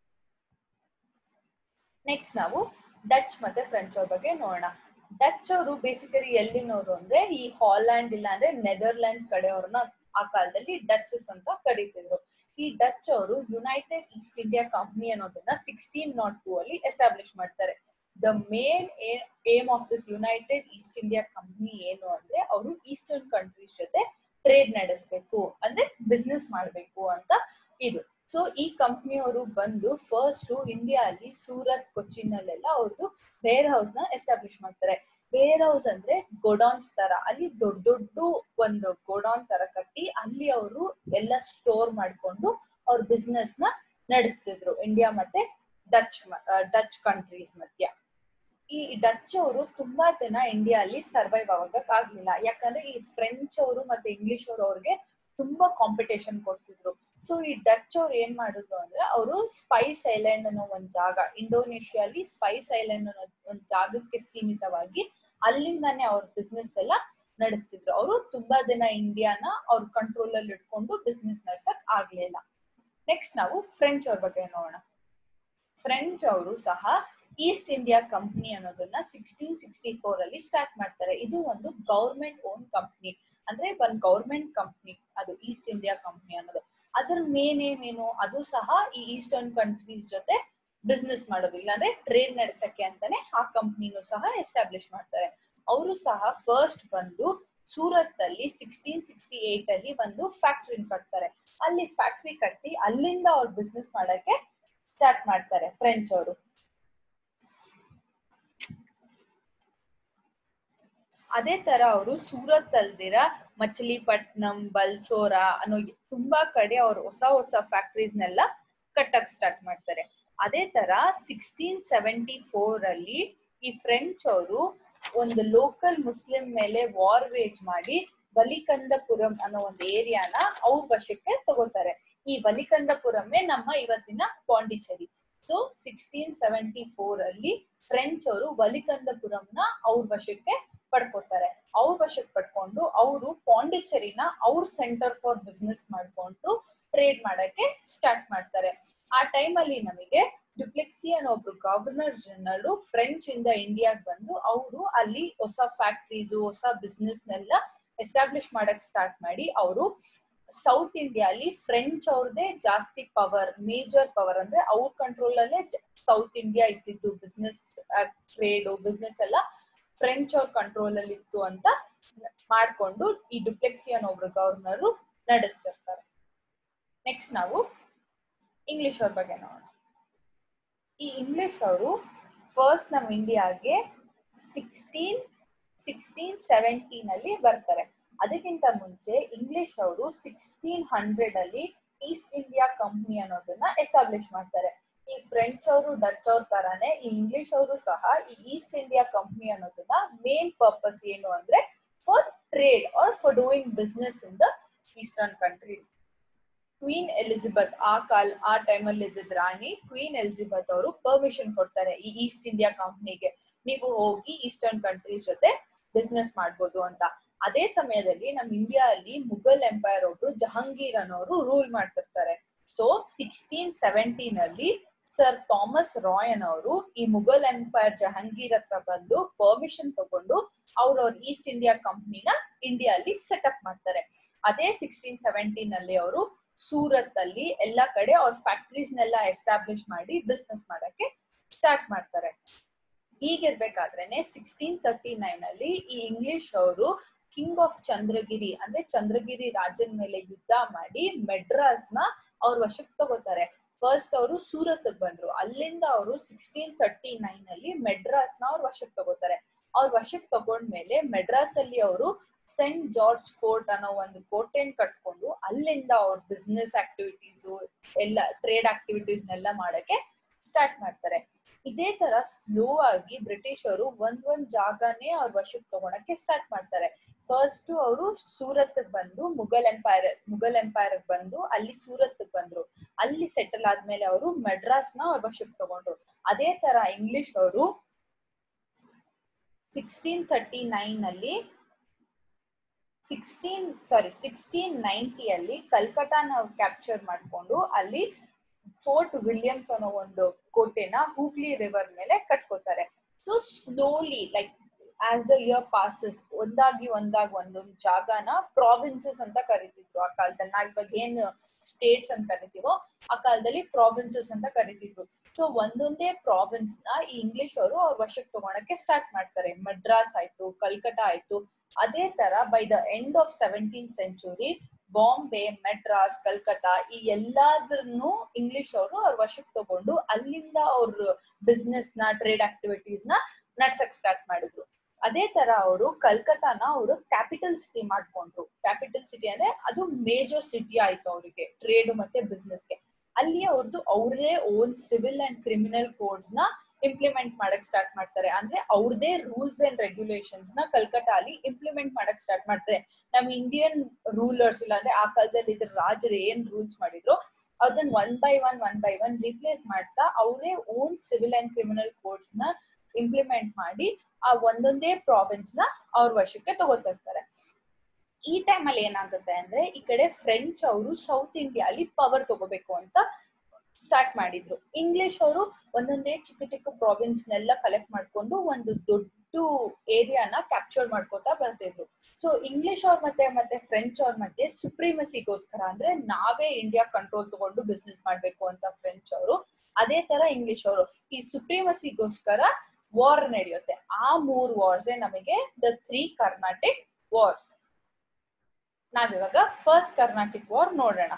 ನೆಕ್ಸ್ಟ್ ನಾವು ಡಚ್ ಮತ್ತೆ ಫ್ರೆಂಚ್ ಅವ್ರ ಬಗ್ಗೆ ನೋಡೋಣ ಡಚ್ ಅವರು ಬೇಸಿಕಲಿ ಎಲ್ಲಿನವರು ಅಂದ್ರೆ ಈ ಹಾಲ್ಯಾಂಡ್ ಇಲ್ಲ ಅಂದ್ರೆ ನೆದರ್ಲ್ಯಾಂಡ್ಸ್ ಕಡೆಯವ್ರನ್ನ ಆ ಕಾಲದಲ್ಲಿ ಡಚಸ್ ಅಂತ ಕರೀತಿದ್ರು ಈ ಡಚ್ ಅವರು ಯುನೈಟೆಡ್ ಈಸ್ಟ್ ಇಂಡಿಯಾ ಕಂಪ್ನಿ ಅನ್ನೋದನ್ನ ಸಿಕ್ಸ್ಟೀನ್ ನಾಟ್ ಟೂ ಅಲ್ಲಿ ಎಸ್ಟಾಬ್ಲಿಷ್ ಮಾಡ್ತಾರೆ the main aim of this United East India Company ಏನು ಅಂದ್ರೆ ಅವರು ಈಸ್ಟರ್ನ್ ಕಂಟ್ರೀಸ್ ಜೊತೆ ಟ್ರೇಡ್ ನಡೆಸಬೇಕು ಅಂದ್ರೆ ಬಿಸ್ನೆಸ್ ಮಾಡ್ಬೇಕು ಅಂತ ಇದು ಸೊ ಈ ಕಂಪ್ನಿಯವರು ಬಂದು ಫಸ್ಟ್ ಇಂಡಿಯಾ ಅಲ್ಲಿ ಸೂರತ್ ಕೊಚ್ಚಿನ್ ಅಲ್ಲೆಲ್ಲ ಅವ್ರದ್ದು ವೇರ್ ಹೌಸ್ ನ ಎಸ್ಟಾಬ್ಲಿಷ್ ಮಾಡ್ತಾರೆ ವೇರ್ ಹೌಸ್ ಅಂದ್ರೆ ಗೋಡೌನ್ಸ್ ತರ ಅಲ್ಲಿ ದೊಡ್ಡ ದೊಡ್ಡ ಒಂದು ಗೋಡೌನ್ ತರ ಕಟ್ಟಿ ಅಲ್ಲಿ ಅವರು ಎಲ್ಲ ಸ್ಟೋರ್ ಮಾಡ್ಕೊಂಡು ಅವ್ರ ಬಿಸ್ನೆಸ್ ನ ನಡೆಸ್ತಿದ್ರು ಇಂಡಿಯಾ ಮತ್ತೆ ಡಚ್ ಡಚ್ ಕಂಟ್ರೀಸ್ ಮಧ್ಯ ಈ ಡಚ್ ಅವರು ತುಂಬಾ ದಿನ ಇಂಡಿಯಾ ಅಲ್ಲಿ ಸರ್ವೈವ್ ಆಗಕ್ ಆಗ್ಲಿಲ್ಲ ಯಾಕಂದ್ರೆ ಈ ಫ್ರೆಂಚ್ ಅವರು ಮತ್ತೆ ಇಂಗ್ಲಿಷ್ ಅವರು ಅವ್ರಿಗೆ ತುಂಬಾ ಕಾಂಪಿಟೇಷನ್ ಕೊಡ್ತಿದ್ರು ಸೊ ಈ ಡಚ್ ಅವ್ರು ಏನ್ ಮಾಡಿದ್ರು ಅಂದ್ರೆ ಅವರು ಸ್ಪೈಸ್ ಐಲ್ಯಾಂಡ್ ಅನ್ನೋ ಒಂದ್ ಜಾಗ ಇಂಡೋನೇಷ್ಯಾಲಿ ಸ್ಪೈಸ್ ಐಲ್ಯಾಂಡ್ ಅನ್ನೋ ಒಂದ್ ಜಾಗಕ್ಕೆ ಸೀಮಿತವಾಗಿ ಅಲ್ಲಿಂದಾನೇ ಅವ್ರ ಬಿಸ್ನೆಸ್ ಎಲ್ಲ ನಡೆಸ್ತಿದ್ರು ಅವರು ತುಂಬಾ ದಿನ ಇಂಡಿಯಾನ ಅವ್ರ ಕಂಟ್ರೋಲ್ ಅಲ್ಲಿ ಇಟ್ಕೊಂಡು ಬಿಸ್ನೆಸ್ ನಡ್ಸಕ್ ಆಗ್ಲಿಲ್ಲ ನೆಕ್ಸ್ಟ್ ನಾವು ಫ್ರೆಂಚ್ ಅವ್ರ ಬಗ್ಗೆ ನೋಡೋಣ ಫ್ರೆಂಚ್ ಅವರು ಸಹ ಈಸ್ಟ್ ಇಂಡಿಯಾ ಕಂಪ್ನಿ ಅನ್ನೋದನ್ನ ಸಿಕ್ಸ್ಟೀನ್ ಸಿಕ್ಸ್ಟಿ ಫೋರ್ ಅಲ್ಲಿ ಸ್ಟಾರ್ಟ್ ಮಾಡ್ತಾರೆ ಇದು ಒಂದು ಗೌರ್ಮೆಂಟ್ ಓನ್ ಕಂಪ್ನಿ ಅಂದ್ರೆ ಒಂದ್ ಗೌರ್ಮೆಂಟ್ ಕಂಪ್ನಿ ಅದು ಈಸ್ಟ್ ಇಂಡಿಯಾ ಕಂಪ್ನಿ ಅನ್ನೋದು ಅದ್ರ ಮೇನ್ ಏಮ್ ಏನು ಅದು ಸಹ ಈ ಈಸ್ಟರ್ನ್ ಕಂಟ್ರೀಸ್ ಜೊತೆ ಬಿಸ್ನೆಸ್ ಮಾಡೋದು ಇಲ್ಲಾಂದ್ರೆ ಟ್ರೇಡ್ ನಡೆಸಕ್ಕೆ ಅಂತಾನೆ ಆ ಕಂಪ್ನಿನೂ ಸಹ ಎಸ್ಟಾಬ್ಲಿಷ್ ಮಾಡ್ತಾರೆ ಅವರು ಸಹ ಫಸ್ಟ್ ಬಂದು ಸೂರತ್ ಅಲ್ಲಿ ಸಿಕ್ಸ್ಟೀನ್ ಸಿಕ್ಸ್ಟಿ ಏಟ್ ಅಲ್ಲಿ ಒಂದು ಫ್ಯಾಕ್ಟ್ರಿ ಕಟ್ತಾರೆ ಅಲ್ಲಿ ಫ್ಯಾಕ್ಟ್ರಿ ಕಟ್ಟಿ ಅಲ್ಲಿಂದ ಅವ್ರು ಬಿಸ್ನೆಸ್ ಮಾಡಕ್ಕೆ ಸ್ಟಾರ್ಟ್ ಮಾಡ್ತಾರೆ ಫ್ರೆಂಚ್ ಅವರು ಅದೇ ತರ ಅವರು ಸೂರತ್ ಅಲ್ದಿರ ಮಚಲಿಪಟ್ನಂ ಬಲ್ಸೋರಾ ಅನ್ನೋ ತುಂಬಾ ಕಡೆ ಅವ್ರು ಹೊಸ ಹೊಸ ಫ್ಯಾಕ್ಟ್ರೀಸ್ನೆಲ್ಲ ಕಟ್ಟಕ್ ಸ್ಟಾರ್ಟ್ ಮಾಡ್ತಾರೆ ಅದೇ ತರ ಸಿಕ್ಸ್ಟೀನ್ ಸೆವೆಂಟಿ ಫೋರ್ ಅಲ್ಲಿ ಈ ಫ್ರೆಂಚ್ ಅವರು ಒಂದು ಲೋಕಲ್ ಮುಸ್ಲಿಂ ಮೇಲೆ ವಾರ್ ವೇಜ್ ಮಾಡಿ ಬಲಿಕಂದಪುರಂ ಅನ್ನೋ ಒಂದು ಏರಿಯಾನ ಅವ್ರ ವಶಕ್ಕೆ ತಗೋತಾರೆ ಈ ಬಲಿಕಂದಪುರಮೇ ನಮ್ಮ ಇವತ್ತಿನ Pondicherry so sixteen seventy four ಅಲ್ಲಿ ಫ್ರೆಂಚ್ ಅವರು ಬಲಿಕಂದಪುರಂನ ಅವ್ರ ವಶಕ್ಕೆ ಪಡ್ಕೋತಾರೆ ಅವ್ರ ವಶಕ್ಕೆ ಪಡ್ಕೊಂಡು ಅವರು ಪಾಂಡಿಚೇರಿನ ಅವ್ರ ಸೆಂಟರ್ ಫಾರ್ ಬಿಸ್ನೆಸ್ ಮಾಡ್ಕೊಂಡು ಟ್ರೇಡ್ ಮಾಡಕ್ಕೆ ಸ್ಟಾರ್ಟ್ ಮಾಡ್ತಾರೆ ಆ ಟೈಮಲ್ಲಿ ನಮಗೆ ಡುಪ್ಲೆಕ್ಸಿ ಅನ್ನೋ ಒಬ್ರು ಗವರ್ನರ್ ಜನರಲ್ ಫ್ರೆಂಚ್ ಇಂದ ಇಂಡಿಯಾಗ್ ಬಂದು ಅವರು ಅಲ್ಲಿ ಹೊಸ ಫ್ಯಾಕ್ಟ್ರೀಸ್ ಹೊಸ ಬಿಸ್ನೆಸ್ ನೆಲ್ಲ ಎಸ್ಟಾಬ್ಲಿಷ್ ಮಾಡಕ್ ಸ್ಟಾರ್ಟ್ ಮಾಡಿ ಅವರು ಸೌತ್ ಇಂಡಿಯಾಲಿ ಫ್ರೆಂಚ್ ಅವ್ರದೇ ಜಾಸ್ತಿ ಪವರ್ ಮೇಜರ್ ಪವರ್ ಅಂದ್ರೆ ಅವ್ರ ಕಂಟ್ರೋಲ್ ಅಲ್ಲೇ ಸೌತ್ ಇಂಡಿಯಾ ಇದ್ದಿದ್ದು ಬಿಸ್ನೆಸ್ ಟ್ರೇಡ್ ಬಿಸ್ನೆಸ್ ಎಲ್ಲ ಫ್ರೆಂಚ್ ಅವ್ರ ಕಂಟ್ರೋಲ್ ಅಲ್ಲಿ ಇತ್ತು ಅಂತ ಮಾಡ್ಕೊಂಡು ಈ ಡುಪ್ಲೆಕ್ಸಿ ಅನ್ನೋ ಒಬ್ರು ಗವರ್ನರ್ ನಡೆಸ್ತಿರ್ತಾರೆ ನೆಕ್ಸ್ಟ್ ನಾವು ಇಂಗ್ಲಿಷ್ ಅವ್ರ ಬಗ್ಗೆ ನೋಡೋಣ ಈ ಇಂಗ್ಲಿಷ್ ಅವರು ಫಸ್ಟ್ ನಮ್ಮ ಇಂಡಿಯಾಗೆ ಸಿಕ್ಸ್ಟೀನ್ ಸಿಕ್ಸ್ಟೀನ್ ಸೆವೆಂಟೀನ್ ಅಲ್ಲಿ ಬರ್ತಾರೆ ಅದಕ್ಕಿಂತ ಮುಂಚೆ ಇಂಗ್ಲಿಷ್ ಅವರು ಸಿಕ್ಸ್ಟೀನ್ ಹಂಡ್ರೆಡ್ ಅಲ್ಲಿ ಈಸ್ಟ್ ಇಂಡಿಯಾ ಕಂಪ್ನಿ ಅನ್ನೋದನ್ನ ಎಸ್ಟಾಬ್ಲಿಷ್ ಮಾಡ್ತಾರೆ ಈ ಫ್ರೆಂಚ್ ಅವರು ಡಚ್ ಅವ್ರ ತರಾನೇ ಈ ಇಂಗ್ಲಿಷ್ ಅವರು ಸಹ ಈ ಈಸ್ಟ್ ಇಂಡಿಯಾ ಕಂಪ್ನಿ ಅನ್ನೋದನ್ನ ಮೇನ್ ಪರ್ಪಸ್ ಏನು ಅಂದ್ರೆ for trade or for doing business in the eastern countries Queen Elizabeth ಆ ಕಾಲ್ ಆ ಟೈಮಲ್ಲಿ ಇದ್ದಿದ್ ರಾಣಿ ಕ್ವೀನ್ ಎಲಿಜಬೆತ್ ಅವರು ಪರ್ಮಿಷನ್ ಕೊಡ್ತಾರೆ ಈ ಈಸ್ಟ್ ಇಂಡಿಯಾ ಕಂಪ್ನಿಗೆ ನೀವು ಹೋಗಿ ಈಸ್ಟರ್ನ್ ಕಂಟ್ರೀಸ್ ಜೊತೆ ಬಿಸ್ನೆಸ್ ಮಾಡ್ಬೋದು ಅಂತ ಅದೇ ಸಮಯದಲ್ಲಿ ನಮ್ ಇಂಡಿಯಾ ಅಲ್ಲಿ ಮುಘಲ್ ಎಂಪೈರ್ ಒಬ್ರು ಜಹಾಂಗೀರ್ ಅನ್ನೋರು ರೂಲ್ ಮಾಡ್ತಿರ್ತಾರೆ ಸೊ ಸಿಕ್ಸ್ಟೀನ್ ಸೆವೆಂಟೀನ್ ಅಲ್ಲಿ ಸರ್ ಥಾಮಸ್ ರಾಯ್ ಅನ್ನೋರು ಈ ಮುಘಲ್ ಎಂಪೈರ್ ಜಹಾಂಗೀರ್ ಹತ್ರ ಬಂದು ಪರ್ಮಿಷನ್ ತಗೊಂಡು ಅವ್ರ ಅವ್ರ ಈಸ್ಟ್ ಇಂಡಿಯಾ ಕಂಪ್ನಿನ ಇಂಡಿಯಾ ಅಲ್ಲಿ ಸೆಟಪ್ ಮಾಡ್ತಾರೆ ಅದೇ ಸಿಕ್ಸ್ಟೀನ್ ಸೆವೆಂಟೀನ್ ಅಲ್ಲಿ ಅವರು ಸೂರತ್ ಅಲ್ಲಿ ಎಲ್ಲಾ ಕಡೆ ಅವ್ರ ಫ್ಯಾಕ್ಟ್ರೀಸ್ ನೆಲ್ಲ ಎಸ್ಟಾಬ್ಲಿಷ್ ಮಾಡಿ ಬಿಸ್ನೆಸ್ ಮಾಡಕ್ಕೆ ಸ್ಟಾರ್ಟ್ ಮಾಡ್ತಾರೆ ಹೀಗಿರ್ಬೇಕಾದ್ರೇನೆ ಸಿಕ್ಸ್ಟೀನ್ ತರ್ಟಿ ನೈನ್ ಅಲ್ಲಿ ಈ ಇಂಗ್ಲಿಷ್ ಅವರು ಕಿಂಗ್ ಆಫ್ ಚಂದ್ರಗಿರಿ ಅಂದ್ರೆ ಚಂದ್ರಗಿರಿ ರಾಜನ್ ಮೇಲೆ ಯುದ್ಧ ಮಾಡಿ ಮೆಡ್ರಾಸ್ ನ ಅವ್ರ ವಶಕ್ಕೆ ತಗೋತಾರೆ ಫಸ್ಟ್ ಅವರು ಸೂರತ್ ಬಂದ್ರು ಅಲ್ಲಿಂದ ಅವರು ಸಿಕ್ಸ್ಟೀನ್ ತರ್ಟಿ ನೈನ್ ಅಲ್ಲಿ ಮೆಡ್ರಾಸ್ ನ ಅವ್ರ ವಶಕ್ಕೆ ತಗೋತಾರೆ ಅವ್ರ ವಶಕ್ಕೆ ತಗೊಂಡ್ಮೇಲೆ ಮೆಡ್ರಾಸ್ ಅಲ್ಲಿ ಅವರು ಸೆಂಟ್ ಜಾರ್ಜ್ ಫೋರ್ಟ್ ಅನ್ನೋ ಒಂದು ಕೋಟೆನ್ ಕಟ್ಕೊಂಡು ಅಲ್ಲಿಂದ ಅವ್ರ ಬಿಸ್ನೆಸ್ ಆಕ್ಟಿವಿಟೀಸ್ ಎಲ್ಲ ಟ್ರೇಡ್ ಆಕ್ಟಿವಿಟೀಸ್ನೆಲ್ಲ ಮಾಡಕ್ಕೆ ಸ್ಟಾರ್ಟ್ ಮಾಡ್ತಾರೆ ಇದೇ ತರ ಸ್ಲೋ ಆಗಿ ಬ್ರಿಟಿಷ್ ಅವರು ಒಂದ್ ಒಂದ್ ಜಾಗನೇ ಅವ್ರ ವಶಕ್ಕೆ ತಗೊಳಕ್ಕೆ ಸ್ಟಾರ್ಟ್ ಮಾಡ್ತಾರೆ ಫಸ್ಟ್ ಅವರು ಸೂರತ್ ಬಂದು ಮುಘಲ್ ಎಂಪೈರ್ ಮುಘಲ್ ಎಂಪೈರ್ ಬಂದು ಅಲ್ಲಿ ಸೂರತ್ ಬಂದ್ರು ಅಲ್ಲಿ ಸೆಟಲ್ ಆದ್ಮೇಲೆ ಅವರು ಮೆಡ್ರಾಸ್ ನ ಅವ್ರ ವಶಕ್ಕೆ ತಗೊಂಡ್ರು ಅದೇ ತರ ಇಂಗ್ಲಿಷ್ ಅವರು ಸಿಕ್ಸ್ಟೀನ್ ಥರ್ಟಿ ನೈನ್ ಅಲ್ಲಿ ಸಿಕ್ಸ್ಟೀನ್ ಸಾರಿ ಸಿಕ್ಸ್ಟೀನ್ ನೈಂಟಿಯಲ್ಲಿ ಕಲ್ಕಟ್ಟಾನ ಅವ್ರು ಕ್ಯಾಪ್ಚರ್ ಮಾಡ್ಕೊಂಡು ಅಲ್ಲಿ ಫೋರ್ಟ್ ವಿಲಿಯಮ್ಸ್ ಅನ್ನೋ ಒಂದು ಕೋಟೆನ ಹೂಗ್ಲಿ ರಿವರ್ ಮೇಲೆ ಕಟ್ಕೋತಾರೆ so slowly like as the year passes ಒಂದಾಗಿ ಒಂದಾಗಿ ಒಂದೊಂದು ಜಾಗನ ಪ್ರಾವಿನ್ಸಸ್ ಅಂತ ಕರಿತಿದ್ರು ಆ ಕಾಲದಲ್ಲಿ ನಾವ್ ಇವಾಗ ಏನ್ ಸ್ಟೇಟ್ಸ್ ಅಂತ ಕರಿತೀವೋ ಆ ಕಾಲದಲ್ಲಿ ಪ್ರಾವಿನ್ಸಸ್ ಅಂತ ಕರಿತಿದ್ರು ಸೊ ಒಂದೊಂದೇ ಪ್ರಾವಿನ್ಸ್ ನ ಈ ಇಂಗ್ಲಿಷ್ ಅವರು ಅವ್ರ ವಶಕ್ಕೆ ತಗೊಳಕ್ಕೆ ಸ್ಟಾರ್ಟ್ ಮಾಡ್ತಾರೆ ಮಡ್ರಾಸ್ ಆಯ್ತು ಕಲ್ಕಟಾ ಆಯ್ತು ಅದೇ ತರ by the end of seventeen century Bombay Madras Calcutta ಈ ಎಲ್ಲಾದ್ರನ್ನು ಇಂಗ್ಲಿಷ್ ಅವರು ಅವ್ರ ವಶಕ್ಕೆ ತಗೊಂಡು ಅಲ್ಲಿಂದ ಅವ್ರ ಬಿಸ್ನೆಸ್ ನ ಟ್ರೇಡ್ ಆಕ್ಟಿವಿಟೀಸ್ ನ ನಡ್ಸಕ್ ಸ್ಟಾರ್ಟ್ ಮಾಡಿದ್ರು ಅದೇ ತರ ಅವರು ಕಲ್ಕತ್ತಾನ ಅವರು ಕ್ಯಾಪಿಟಲ್ ಸಿಟಿ ಮಾಡ್ಕೊಂಡ್ರು ಕ್ಯಾಪಿಟಲ್ ಸಿಟಿ ಅಂದ್ರೆ ಅದು ಮೇಜರ್ ಸಿಟಿ ಆಯ್ತು ಅವರಿಗೆ ಟ್ರೇಡ್ ಮತ್ತೆ ಬಿಸ್ನೆಸ್ಗೆ ಅಲ್ಲಿ ಅವ್ರದ್ದು ಅವ್ರದೇ own civil and criminal codes ನ ಇಂಪ್ಲಿಮೆಂಟ್ ಮಾಡಕ್ ಸ್ಟಾರ್ಟ್ ಮಾಡ್ತಾರೆ ಅಂದ್ರೆ ಅವ್ರದೇ ರೂಲ್ಸ್ ಅಂಡ್ ರೆಗ್ಯುಲೇಷನ್ಸ್ ನ ಕಲ್ಕಟ್ಟ ಅಲ್ಲಿ ಇಂಪ್ಲಿಮೆಂಟ್ ಮಾಡಕ್ ಸ್ಟಾರ್ಟ್ ಮಾಡ್ತಾರೆ ನಮ್ ಇಂಡಿಯನ್ ರೂಲರ್ಸ್ ಇಲ್ಲ ಅಂದ್ರೆ ಆ ಕಾಲದಲ್ಲಿ ಇದ್ರ ರಾಜರು ಏನ್ ರೂಲ್ಸ್ ಮಾಡಿದ್ರು ಅದನ್ನ one by one one by one replace ಮಾಡ್ತಾ ಅವರೇ own civil and criminal codes ನ ಇಂಪ್ಲಿಮೆಂಟ್ ಮಾಡಿ ಆ ಒಂದೊಂದೇ ಪ್ರಾವಿನ್ಸ್ ನ ಅವ್ರ ವಶಕ್ಕೆ ತಗೋತಿರ್ತಾರೆ ಈ ಟೈಮ್ ಅಲ್ಲಿ ಏನಾಗುತ್ತೆ ಅಂದ್ರೆ ಈ ಕಡೆ ಫ್ರೆಂಚ್ ಅವರು ಸೌತ್ ಇಂಡಿಯಾ ಅಲ್ಲಿ ಪವರ್ ತಗೋಬೇಕು ಅಂತ ಸ್ಟಾರ್ಟ್ ಮಾಡಿದ್ರು ಇಂಗ್ಲಿಷ್ ಅವರು ಒಂದೊಂದೇ ಚಿಕ್ಕ ಚಿಕ್ಕ ಪ್ರಾವಿನ್ಸ್ ನೆಲ್ಲ ಕಲೆಕ್ಟ್ ಮಾಡ್ಕೊಂಡು ಒಂದು ದೊಡ್ಡ ಏರಿಯಾನ ಕ್ಯಾಪ್ಚರ್ ಮಾಡ್ಕೋತಾ ಬರ್ತಿದ್ರು ಸೊ ಇಂಗ್ಲಿಷ್ ಅವ್ರ ಮತ್ತೆ ಮತ್ತೆ ಫ್ರೆಂಚ್ ಅವ್ರ ಮಧ್ಯೆ ಸುಪ್ರೀಮಸಿಗೋಸ್ಕರ ಅಂದ್ರೆ ನಾವೇ ಇಂಡಿಯಾ ಕಂಟ್ರೋಲ್ ತಗೊಂಡು ಬಿಸ್ನೆಸ್ ಮಾಡ್ಬೇಕು ಅಂತ ಫ್ರೆಂಚ್ ಅವರು ಅದೇ ತರ ಇಂಗ್ಲಿಷ್ ಅವರು ಈ ಸುಪ್ರೀಮಸಿಗೋಸ್ಕರ ವಾರ್ ನಡೆಯುತ್ತೆ ಆ ಮೂರ್ ವಾರ್ಸ್ ನಮಗೆ ದ ತ್ರೀ ಕರ್ನಾಟಿಕ್ ವಾರ್ಸ್ ನಾವಿವಾಗ ಫಸ್ಟ್ ಕರ್ನಾಟಿಕ್ ವಾರ್ ನೋಡೋಣ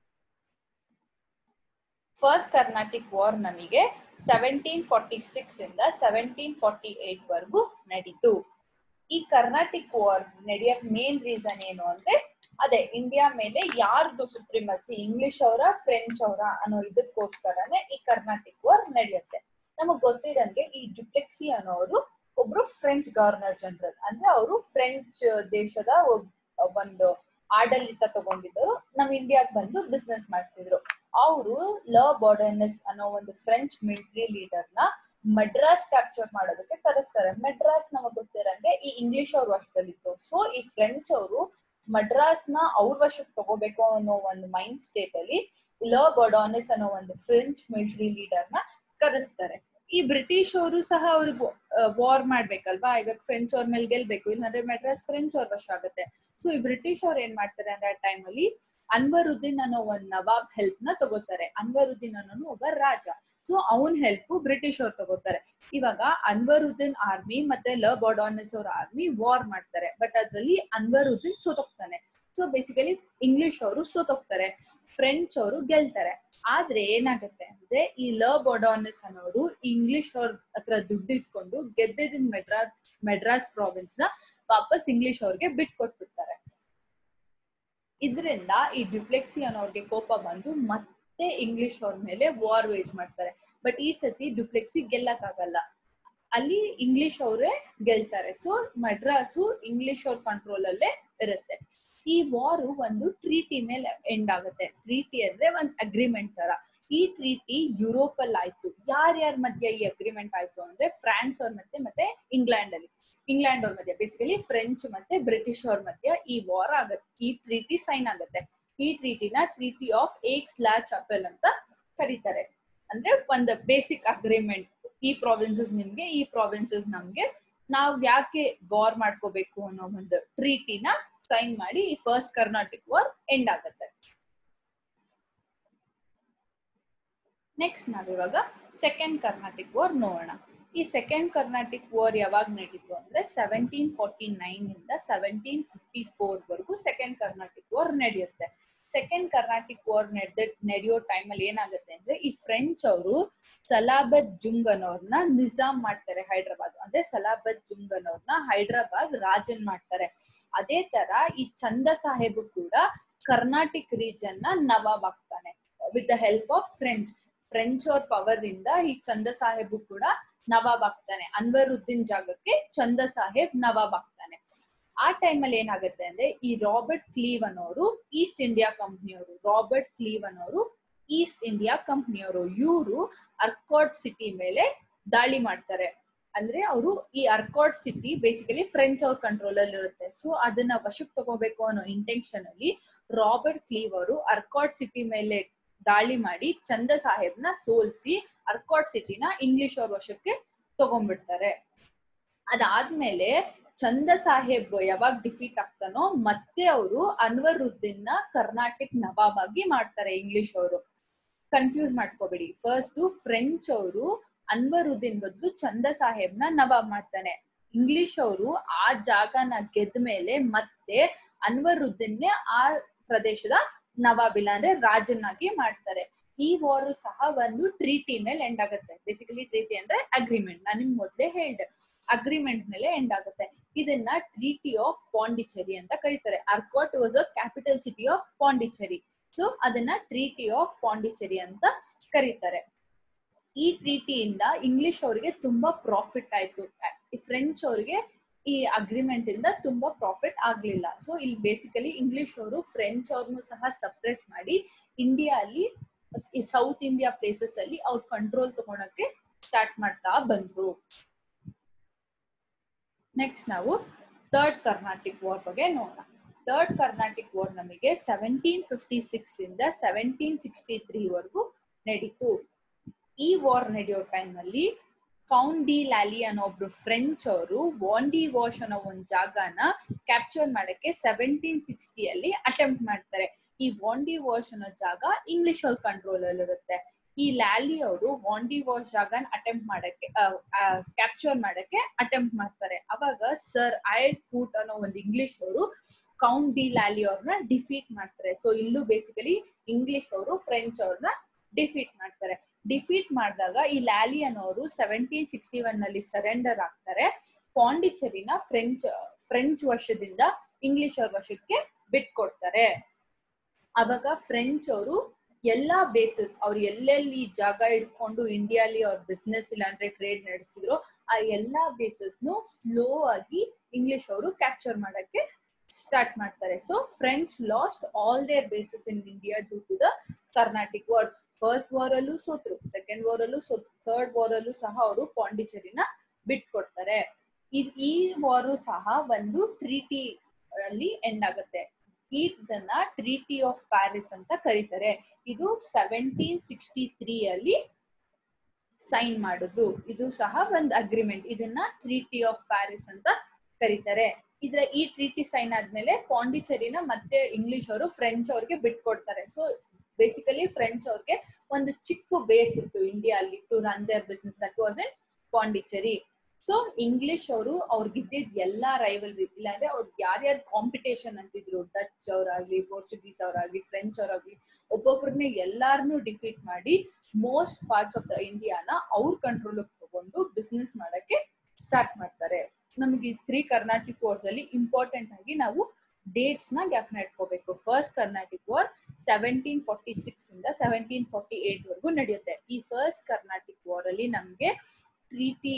ಫಸ್ಟ್ ಕರ್ನಾಟಿಕ್ ವಾರ್ ನಮಗೆ ಸೆವೆಂಟೀನ್ ಫಾರ್ಟಿ ಸಿಕ್ಸ್ ಇಂದ ಸೆವೆಂಟೀನ್ ಫಾರ್ಟಿ ಏಟ್ ವರೆಗೂ ನಡೀತು ಈ ಕರ್ನಾಟಿಕ್ ವಾರ್ ನಡೆಯಕ್ ಮೇನ್ ರೀಸನ್ ಏನು ಅಂದ್ರೆ ಅದೇ ಇಂಡಿಯಾ ಮೇಲೆ ಯಾರ್ದು ಸುಪ್ರೀಮಸಿ ಇಂಗ್ಲಿಷ್ ಅವರ ಫ್ರೆಂಚ್ ಅವರ ಅನ್ನೋ ಇದಕ್ಕೋಸ್ಕರನೇ ಈ ಕರ್ನಾಟಿಕ್ ವಾರ್ ನಡೆಯುತ್ತೆ ನಮಗ್ ಗೊತ್ತಿರಂಗೆ ಈ ಡುಪ್ಲೆಕ್ಸಿ ಅನ್ನೋರು ಒಬ್ರು ಫ್ರೆಂಚ್ ಗವರ್ನರ್ ಜನರಲ್ ಅಂದ್ರೆ ಅವರು ಫ್ರೆಂಚ್ ದೇಶದ ಒಂದು ಆಡಳಿತ ತಗೊಂಡಿದ್ದರು ನಮ್ ಇಂಡಿಯಾಗ್ ಬಂದು ಬಿಸ್ನೆಸ್ ಮಾಡ್ತಿದ್ರು ಅವರು ಲ ಬಾರ್ಡರ್ನೆಸ್ ಅನ್ನೋ ಒಂದು ಫ್ರೆಂಚ್ ಮಿಲಿಟರಿ ಲೀಡರ್ ನ ಮಡ್ರಾಸ್ ಕ್ಯಾಪ್ಚರ್ ಮಾಡೋದಕ್ಕೆ ಕರೆಸ್ತಾರೆ ಮೆಡ್ರಾಸ್ ನಮಗ್ ಗೊತ್ತಿರಂಗೆ ಈ ಇಂಗ್ಲಿಷ್ ಅವ್ರ ವಶದಲ್ಲಿತ್ತು ಸೊ ಈ ಫ್ರೆಂಚ್ ಅವರು ಮಡ್ರಾಸ್ ನ ಅವ್ರ ವಶಕ್ಕೆ ತಗೋಬೇಕು ಅನ್ನೋ ಒಂದು ಮೈಂಡ್ ಸ್ಟೇಟ್ ಅಲ್ಲಿ ಲ ಬಾರ್ಡಾನೆಸ್ ಅನ್ನೋ ಒಂದು ಫ್ರೆಂಚ್ ಮಿಲಿಟರಿ ಲೀಡರ್ ನ ಕರೆಸ್ತಾರೆ ಈ ಬ್ರಿಟಿಷ್ ಅವರು ಸಹ ಅವ್ರಿಗೆ ವಾರ್ ಮಾಡ್ಬೇಕಲ್ವಾ ಇವಾಗ ಫ್ರೆಂಚ್ ಅವ್ರ ಮೇಲೆ ಗೆಲ್ಬೇಕು ಇಲ್ಲಾಂದ್ರೆ ಮೆಡ್ರಾಸ್ ಫ್ರೆಂಚ್ ಅವ್ರ ವಶ ಆಗುತ್ತೆ ಸೊ ಈ ಬ್ರಿಟಿಷ್ ಅವ್ರು ಏನ್ ಮಾಡ್ತಾರೆ ಅಂದ್ರೆ ಆ ಟೈಮ್ ಅಲ್ಲಿ ಅನ್ವರುದ್ದೀನ್ ಅನ್ನೋ ಒಂದ್ ನವಾಬ್ ಹೆಲ್ಪ್ ನ ತಗೋತಾರೆ ಅನ್ವರುದ್ದೀನ್ ಅನ್ನೋನು ಒಬ್ಬ ರಾಜ ಸೊ ಅವನ್ ಹೆಲ್ಪ್ ಬ್ರಿಟಿಷ್ ಅವ್ರು ತಗೋತಾರೆ ಇವಾಗ ಅನ್ವರುದ್ದೀನ್ ಆರ್ಮಿ ಮತ್ತೆ ಲ ಬಾರ್ಡಾನಸ್ ಅವ್ರ ಆರ್ಮಿ ವಾರ್ ಮಾಡ್ತಾರೆ ಬಟ್ ಅದ್ರಲ್ಲಿ ಅನ್ವರುದ್ದೀನ್ ಸೋತೋಗ್ತಾನೆ ಸೊ ಬೇಸಿಕಲಿ ಇಂಗ್ಲಿಷ್ ಅವರು ಸೋತೋಗ್ತಾರೆ ಫ್ರೆಂಚ್ ಅವರು ಗೆಲ್ತಾರೆ ಆದ್ರೆ ಏನಾಗುತ್ತೆ ಅಂದ್ರೆ ಈ ಲ ಬಾರ್ಡಾನಸ್ ಅನ್ನೋರು ಇಂಗ್ಲಿಷ್ ಅವ್ರ ಹತ್ರ ದುಡ್ಡಿಸ್ಕೊಂಡು ಗೆದ್ದಿದ್ದ ಮೆಡ್ರಾಸ್ ಮೆಡ್ರಾಸ್ ಪ್ರಾವಿನ್ಸ್ ನ ವಾಪಸ್ ಇಂಗ್ಲಿಷ್ ಅವ್ರಿಗೆ ಬಿಟ್ಕೊಟ್ಬಿಡ್ತಾರೆ ಇದರಿಂದ ಈ ಡ್ಯುಪ್ಲೆಕ್ಸಿ ಅನ್ನೋರ್ಗೆ ಕೋಪ ಬಂದು ಮತ್ತೆ ಇಂಗ್ಲಿಷ್ ಅವ್ರ ಮೇಲೆ ವಾರ್ ವೇಜ್ ಮಾಡ್ತಾರೆ ಬಟ್ ಈ ಸತಿ ಡ್ಯುಪ್ಲೆಕ್ಸಿ ಗೆಲ್ಲಕ್ಕಾಗಲ್ಲ ಅಲ್ಲಿ ಇಂಗ್ಲಿಷ್ ಅವರೇ ಗೆಲ್ತಾರೆ ಸೊ ಮಡ್ರಾಸು ಇಂಗ್ಲಿಷ್ ಅವ್ರ ಕಂಟ್ರೋಲ್ ಅಲ್ಲೇ ಇರುತ್ತೆ ಈ ವಾರ್ ಒಂದು ಟ್ರೀಟಿ ಮೇಲೆ ಎಂಡ್ ಆಗುತ್ತೆ ಟ್ರೀಟಿ ಅಂದ್ರೆ ಒಂದ್ ಅಗ್ರಿಮೆಂಟ್ ತರ ಈ ಟ್ರೀಟಿ ಯುರೋಪ್ ಅಲ್ಲಿ ಆಯ್ತು ಯಾರ್ಯಾರ ಮಧ್ಯೆ ಈ ಅಗ್ರಿಮೆಂಟ್ ಆಯ್ತು ಅಂದ್ರೆ ಫ್ರಾನ್ಸ್ ಅವ್ರ ಮಧ್ಯೆ ಮತ್ತೆ ಇಂಗ್ಲೆಂಡ್ ಅಲ್ಲಿ ಇಂಗ್ಲೆಂಡ್ ಅವ್ರ ಮಧ್ಯೆ ಬೇಸಿಕಲಿ ಫ್ರೆಂಚ್ ಮತ್ತೆ ಬ್ರಿಟಿಷ್ ಅವ್ರ ಮಧ್ಯ ಈ ವಾರ್ ಆಗತ್ತೆ ಈ ಟ್ರೀಟಿ ಸೈನ್ ಆಗುತ್ತೆ ಈ ಟ್ರೀಟಿನ treaty of Aix la Chapelle ಅಂತ ಕರೀತಾರೆ ಅಂದ್ರೆ ಒಂದು ಬೇಸಿಕ್ ಅಗ್ರಿಮೆಂಟ್ ಈ ಪ್ರಾವಿನ್ಸಸ್ ನಿಮ್ಗೆ ಈ ಪ್ರಾವಿನ್ಸಸ್ ನಮ್ಗೆ ನಾವ್ ಯಾಕೆ ವಾರ್ ಮಾಡ್ಕೋಬೇಕು ಅನ್ನೋ ಒಂದು ಟ್ರೀಟಿನ ಸೈನ್ ಮಾಡಿ ಈ ಫಸ್ಟ್ ಕರ್ನಾಟಿಕ್ ವಾರ್ ಎಂಡ್ ಆಗತ್ತೆ ನೆಕ್ಸ್ಟ್ ನಾವಿವಾಗ ಸೆಕೆಂಡ್ ಕರ್ನಾಟಿಕ್ ವಾರ್ ನೋಡೋಣ ಈ ಸೆಕೆಂಡ್ ಕರ್ನಾಟಿಕ್ ವಾರ್ ಯಾವಾಗ ನಡೀತು ಅಂದ್ರೆ ಸೆವೆಂಟೀನ್ ಫಾರ್ಟಿ ನೈನ್ ಇಂದ ಸೆವೆಂಟೀನ್ ಫಿಫ್ಟಿ ಫೋರ್ ವರೆಗೂ ಸೆಕೆಂಡ್ ಕರ್ನಾಟಿಕ್ ವಾರ್ ನಡೆಯುತ್ತೆ ಸೆಕೆಂಡ್ ಕರ್ನಾಟಿಕ್ ವಾರ್ ನಡೆದ ನಡೆಯೋ ಟೈಮಲ್ಲಿ ಏನಾಗುತ್ತೆ ಅಂದ್ರೆ ಈ ಫ್ರೆಂಚ್ ಅವರು ಸಲಾಬತ್ ಜುಂಗ್ ಅನ್ನೋರ್ನ ನಿಜಾಮ್ ಮಾಡ್ತಾರೆ ಹೈದ್ರಾಬಾದ್ ಅಂದ್ರೆ ಸಲಾಬತ್ ಜುಂಗ್ ಅನ್ನೋರ್ನ ಹೈದ್ರಾಬಾದ್ ರಾಜನ್ ಮಾಡ್ತಾರೆ ಅದೇ ತರ ಈ ಚಂದ ಸಾಹೇಬ್ ಕೂಡ ಕರ್ನಾಟಿಕ್ ರೀಜನ್ ನ ನವಾಬ್ ಆಗ್ತಾನೆ with the help of French French ಅವ್ರ ಪವರ್ ಇಂದ ಈ ಚಂದ ಸಾಹೇಬ್ ಕೂಡ ನವಾಬ್ ಆಗ್ತಾನೆ ಅನ್ವರುದ್ದೀನ್ ಜಾಗಕ್ಕೆ ಚಂದ ಸಾಹೇಬ್ ನವಾಬ್ ಆಗ್ತಾನೆ ಆ ಟೈಮಲ್ಲಿ ಏನಾಗುತ್ತೆ ಅಂದ್ರೆ ಈ ರಾಬರ್ಟ್ ಕ್ಲೀವ್ ಅನ್ನೋರು ಈಸ್ಟ್ ಇಂಡಿಯಾ ಕಂಪ್ನಿಯವರು ರಾಬರ್ಟ್ ಕ್ಲೀವ್ ಅನ್ನೋರು ಈಸ್ಟ್ ಇಂಡಿಯಾ ಕಂಪ್ನಿಯವರು ಇವರು ಅರ್ಕಾಟ್ ಸಿಟಿ ಮೇಲೆ ದಾಳಿ ಮಾಡ್ತಾರೆ ಅಂದ್ರೆ ಅವರು ಈ ಅರ್ಕಾಟ್ ಸಿಟಿ ಬೇಸಿಕಲಿ ಫ್ರೆಂಚ್ ಅವ್ರ ಕಂಟ್ರೋಲ್ ಅಲ್ಲಿ ಇರುತ್ತೆ ಸೊ ಅದನ್ನ ವಶಕ್ಕೆ ತಗೋಬೇಕು ಅನ್ನೋ ಇಂಟೆನ್ಷನ್ ಅಲ್ಲಿ ರಾಬರ್ಟ್ ಕ್ಲೀವ್ ಅವರು ಅರ್ಕಾಟ್ ಸಿಟಿ ಮೇಲೆ ದಾಳಿ ಮಾಡಿ ಚಂದ ಸಾಹೇಬ್ನ ಸೋಲ್ಸಿ ಅರ್ಕಾಟ್ ಸಿಟಿನ ಇಂಗ್ಲಿಷ್ ಅವ್ರ ವಶಕ್ಕೆ ತಗೊಂಡ್ಬಿಡ್ತಾರೆ ಅದಾದ್ಮೇಲೆ ಚಂದ ಸಾಹೇಬ್ ಯಾವಾಗ ಡಿಫೀಟ್ ಆಗ್ತಾನೋ ಮತ್ತೆ ಅವರು ಅನ್ವರುದ್ದೀನ್ ನ ಕರ್ನಾಟಕ ನವಾಬ್ ಆಗಿ ಮಾಡ್ತಾರೆ ಇಂಗ್ಲಿಷ್ ಅವರು ಕನ್ಫ್ಯೂಸ್ ಮಾಡ್ಕೋಬೇಡಿ ಫಸ್ಟ್ ಫ್ರೆಂಚ್ ಅವರು ಅನ್ವರುದ್ದೀನ್ ಬದಲು ಚಂದ ಸಾಹೇಬ್ನ ನವಾಬ್ ಮಾಡ್ತಾನೆ ಇಂಗ್ಲಿಷ್ ಅವರು ಆ ಜಾಗನ ಗೆದ್ದ ಮೇಲೆ ಮತ್ತೆ ಅನ್ವರುದ್ದೀನ್ನೇ ಆ ಪ್ರದೇಶದ ನವಾಬ್ ಇಲ್ಲ ಅಂದ್ರೆ ರಾಜನಾಗಿ ಮಾಡ್ತಾರೆ ಈ ವಾರ್ ಸಹ ಒಂದು ಟ್ರೀಟಿ ಮೇಲೆ ಎಂಡ್ ಆಗುತ್ತೆ ಬೇಸಿಕಲಿ ಟ್ರೀಟಿ ಅಂದ್ರೆ ಅಗ್ರಿಮೆಂಟ್ ನಾನು ನಿಮ್ಗೆ ಮೊದ್ಲೇ ಹೇಳ್ದೆ ಅಗ್ರಿಮೆಂಟ್ ಮೇಲೆ ಎಂಡ್ ಆಗುತ್ತೆ ಇದನ್ನ ಟ್ರೀಟಿ ಆಫ್ ಪಾಂಡಿಚೇರಿ ಅಂತ ಕರೀತಾರೆ Arcot was a capital city of Pondicherry so ಅದನ್ನ ಟ್ರೀಟಿ ಆಫ್ ಪಾಂಡಿಚೇರಿ ಅಂತ ಕರೀತಾರೆ ಈ ಟ್ರೀಟಿಯಿಂದ ಇಂಗ್ಲಿಷ್ ಅವರಿಗೆ ತುಂಬಾ ಪ್ರಾಫಿಟ್ ಆಯ್ತು ಫ್ರೆಂಚ್ ಅವರಿಗೆ ಈ ಅಗ್ರಿಮೆಂಟ್ ಇಂದ ತುಂಬಾ ಪ್ರಾಫಿಟ್ ಆಗ್ಲಿಲ್ಲ ಸೊ ಇಲ್ಲಿ ಬೇಸಿಕಲಿ ಇಂಗ್ಲಿಷ್ ಅವರು ಫ್ರೆಂಚ್ ಅವ್ರನ್ನು ಸಹ ಸಪ್ರೆಸ್ ಮಾಡಿ ಇಂಡಿಯಾ ಅಲ್ಲಿ ಈ ಸೌತ್ ಇಂಡಿಯಾ ಪ್ಲೇಸಸ್ ಅಲ್ಲಿ ಅವ್ರ ಕಂಟ್ರೋಲ್ ತಗೊಳಕ್ಕೆ ಸ್ಟಾರ್ಟ್ ಮಾಡ್ತಾ ಬಂದ್ರು ನೆಕ್ಸ್ಟ್ ನಾವು ಥರ್ಡ್ ಕರ್ನಾಟಿಕ್ ವಾರ್ ಬಗ್ಗೆ ನೋಡೋಣ ಥರ್ಡ್ ಕರ್ನಾಟಿಕ್ ವಾರ್ ನಮಗೆ ಸೆವೆಂಟೀನ್ ಫಿಫ್ಟಿ ಸಿಕ್ಸ್ ಇಂದ ಸೆವೆಂಟೀನ್ ಸಿಕ್ಸ್ಟಿ ತ್ರೀ ವರೆಗೂ ನಡೀತು ಈ ವಾರ್ ನಡೆಯೋ ಟೈಮಲ್ಲಿ ಕೌಂಟ್ ಡಿ ಲ್ಯಾಲಿ ಅನ್ನೋ ಒಬ್ರು ಫ್ರೆಂಚ್ ಅವರು ವಾಂಡಿ ವಾಶ್ ಅನ್ನೋ ಒಂದ್ ಜಾಗನ ಕ್ಯಾಪ್ಚರ್ ಮಾಡಕ್ಕೆ ಸೆವೆಂಟೀನ್ ಸಿಕ್ಸ್ಟಿಯಲ್ಲಿ ಅಟೆಂಪ್ಟ್ ಮಾಡ್ತಾರೆ ಈ ವಾಂಡಿ ವಾಶ್ ಅನ್ನೋ ಜಾಗ ಇಂಗ್ಲಿಷ್ ಅವ್ರ ಕಂಟ್ರೋಲ್ ಅಲ್ಲಿ ಇರುತ್ತೆ ಈ ಲ್ಯಾಲಿ ಅವರು ವಾಂಡಿ ವಾಶ್ ಜಾಗನ ಅಟೆಂಪ್ಟ್ ಮಾಡಕ್ಕೆ ಕ್ಯಾಪ್ಚರ್ ಮಾಡಕ್ಕೆ ಅಟೆಂಪ್ಟ್ ಮಾಡ್ತಾರೆ ಅವಾಗ ಸರ್ ಐ ಕೂಟ್ ಅನ್ನೋ ಒಂದು ಇಂಗ್ಲಿಷ್ ಅವರು ಕೌಂಟ್ ಡಿ ಲ್ಯಾಲಿ ಅವ್ರನ್ನ ಡಿಫೀಟ್ ಮಾಡ್ತಾರೆ ಸೊ ಇಲ್ಲೂ ಬೇಸಿಕಲಿ ಇಂಗ್ಲಿಷ್ ಅವರು ಫ್ರೆಂಚ್ ಅವ್ರನ್ನ ಡಿಫೀಟ್ ಮಾಡ್ತಾರೆ ಡಿಫೀಟ್ ಮಾಡಿದಾಗ ಈ ಲ್ಯಾಲಿ ಅನ್ನೋರು ಸೆವೆಂಟೀನ್ ಸಿಕ್ಸ್ಟಿ ಒನ್ ನಲ್ಲಿ ಸರೆಂಡರ್ ಆಗ್ತಾರೆ ಪಾಂಡಿಚೇರಿನ ಫ್ರೆಂಚ್ ಫ್ರೆಂಚ್ ವಶದಿಂದ ಇಂಗ್ಲಿಷ್ ಅವ್ರ ವಶಕ್ಕೆ ಬಿಟ್ಕೊಡ್ತಾರೆ ಅವಾಗ ಫ್ರೆಂಚ್ ಅವರು ಎಲ್ಲಾ ಬೇಸಸ್ ಅವ್ರು ಎಲ್ಲೆಲ್ಲಿ ಜಾಗ ಇಟ್ಕೊಂಡು ಇಂಡಿಯಾಲಿ ಅವ್ರ ಬಿಸ್ನೆಸ್ ಇಲ್ಲಾಂದ್ರೆ ಟ್ರೇಡ್ ನಡೆಸ್ತಿದ್ರು ಆ ಎಲ್ಲಾ ಬೇಸಸ್ನು ಸ್ಲೋ ಆಗಿ ಇಂಗ್ಲಿಷ್ ಅವರು ಕ್ಯಾಪ್ಚರ್ ಮಾಡಕ್ಕೆ ಸ್ಟಾರ್ಟ್ ಮಾಡ್ತಾರೆ so French lost all their bases in India due to the Carnatic wars first war ಅಲ್ಲೂ ಸೋತ್ರು ಸೆಕೆಂಡ್ ವಾರ್ ಅಲ್ಲೂ ಸೋತ್ರು ಥರ್ಡ್ ವಾರ್ ಅಲ್ಲೂ ಸಹ ಅವರು ಪಾಂಡಿಚೇರಿನ ಬಿಟ್ಕೊಡ್ತಾರೆ ಈ ವಾರು ಸಹ ಒಂದು ಟ್ರೀಟಿ ಅಲ್ಲಿ ಎಂಡ್ ಆಗುತ್ತೆ ಇದನ್ನ ಟ್ರೀಟಿ ಆಫ್ ಪ್ಯಾರಿಸ್ ಅಂತ ಕರೀತಾರೆ ಇದು ಸೆವೆಂಟೀನ್ ಸಿಕ್ಸ್ಟಿ ತ್ರೀ ಅಲ್ಲಿ ಸೈನ್ ಮಾಡಿದ್ರು ಇದು ಸಹ ಒಂದು ಅಗ್ರಿಮೆಂಟ್ ಇದನ್ನ ಟ್ರೀಟಿ ಆಫ್ ಪ್ಯಾರಿಸ್ ಅಂತ ಕರೀತಾರೆ ಇದ್ರ ಈ ಟ್ರೀಟಿ ಸೈನ್ ಆದ್ಮೇಲೆ ಪಾಂಡಿಚೇರಿನ ಮತ್ತೆ ಇಂಗ್ಲಿಷ್ ಅವರು ಫ್ರೆಂಚ್ ಅವ್ರಿಗೆ ಬಿಟ್ಕೊಡ್ತಾರೆ ಸೊ ಬೇಸಿಕಲಿ ಫ್ರೆಂಚ್ ಅವ್ರಿಗೆ ಒಂದು ಚಿಕ್ಕ ಬೇಸ್ ಇತ್ತು ಇಂಡಿಯಾ ಅಲ್ಲಿ to run their business that was in Pondicherry so English ಅವರು ಅವ್ರಿಗಿದ್ದಿದ್ ಎಲ್ಲಾ ರೈವಲ್ರಿ ಇಲ್ಲಾಂದ್ರೆ ಅವ್ರಿಗೆ ಯಾರ್ಯಾರು ಕಾಂಪಿಟೇಷನ್ ಅಂತಿದ್ರು ಡಚ್ ಅವರಾಗ್ಲಿ ಪೋರ್ಚುಗೀಸ್ ಅವರಾಗ್ಲಿ ಫ್ರೆಂಚ್ ಅವರಾಗ್ಲಿ ಒಬ್ಬೊಬ್ರನ್ನ ಎಲ್ಲಾರನ್ನೂ ಡಿಫೀಟ್ ಮಾಡಿ ಮೋಸ್ಟ್ ಪಾರ್ಟ್ಸ್ ಆಫ್ ದ ಇಂಡಿಯಾನ ಅವ್ರ ಕಂಟ್ರೋಲ್ ತಗೊಂಡು ಬಿಸ್ನೆಸ್ ಮಾಡಕ್ಕೆ ಸ್ಟಾರ್ಟ್ ಮಾಡ್ತಾರೆ ನಮಗೆ ತ್ರೀ ಕರ್ನಾಟಿಕ್ ವಾರ್ಸ್ ಅಲ್ಲಿ ಇಂಪಾರ್ಟೆಂಟ್ ಆಗಿ ನಾವು ಡೇಟ್ಸ್ ನ ಜ್ಞಾಪನ ಇಟ್ಕೋಬೇಕು first Carnatic war seventeen forty six ಇಂದ ಸೆವೆಂಟೀನ್ ಫಾರ್ಟಿ ಏಟ್ ವರೆಗೂ ನಡೆಯುತ್ತೆ ಈ ಫಸ್ಟ್ ಕರ್ನಾಟಿಕ್ ವಾರ್ ಅಲ್ಲಿ ನಮ್ಗೆ ಟ್ರೀಟಿ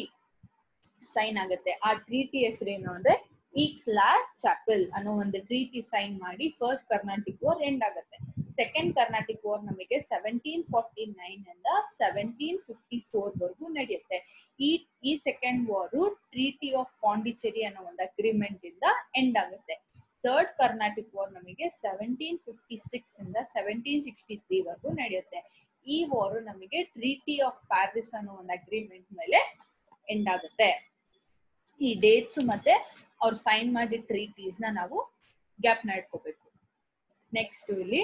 ಸೈನ್ ಆಗುತ್ತೆ ಆ ಟ್ರೀಟಿ ಹೆಸರೇನು ಅಂದ್ರೆ ಈಕ್ಸ್ ಲಾ ಚಾಪಲ್ ಅನ್ನೋ ಒಂದು ಟ್ರೀಟಿ ಸೈನ್ ಮಾಡಿ ಫಸ್ಟ್ ಕರ್ನಾಟಿಕ್ ವಾರ್ ಎಂಡ್ ಆಗುತ್ತೆ ಸೆಕೆಂಡ್ ಕರ್ನಾಟಿಕ್ ವಾರ್ ನಮಗೆ ಸೆವೆಂಟೀನ್ ಫಾರ್ಟಿ ನೈನ್ ಇಂದ ಸೆವೆಂಟೀನ್ ಫಿಫ್ಟಿ ಫೋರ್ ವರೆಗೂ ನಡೆಯುತ್ತೆ ಈ ಈ second war treaty of Pondicherry ಅನ್ನೋ ಒಂದು ಅಗ್ರಿಮೆಂಟ್ ಇಂದ ಎಂಡ್ ಆಗುತ್ತೆ ಥರ್ಡ್ ಕರ್ನಾಟಿಕ್ ವಾರ್ ನಮಗೆ ಸೆವೆಂಟೀನ್ ಫಿಫ್ಟಿ ಸಿಕ್ಸ್ ಇಂದ ಸೆವೆಂಟೀನ್ ಸಿಕ್ಸ್ಟಿ ತ್ರೀ ವರೆಗೂ ನಡೆಯುತ್ತೆ ಈ ವಾರು ನಮಗೆ ಟ್ರೀಟಿ ಆಫ್ ಪ್ಯಾರಿಸ್ ಅನ್ನೋ ಒಂದು ಅಗ್ರಿಮೆಂಟ್ ಮೇಲೆ ಎಂಡ್ ಆಗುತ್ತೆ ಈ ಡೇಟ್ಸ್ ಮತ್ತೆ ಅವ್ರು ಸೈನ್ ಮಾಡಿದ ಟ್ರೀಟೀಸ್ ನ ನಾವು ಗ್ಯಾಪ್ನ ಇಟ್ಕೋಬೇಕು ನೆಕ್ಸ್ಟ್ ಇಲ್ಲಿ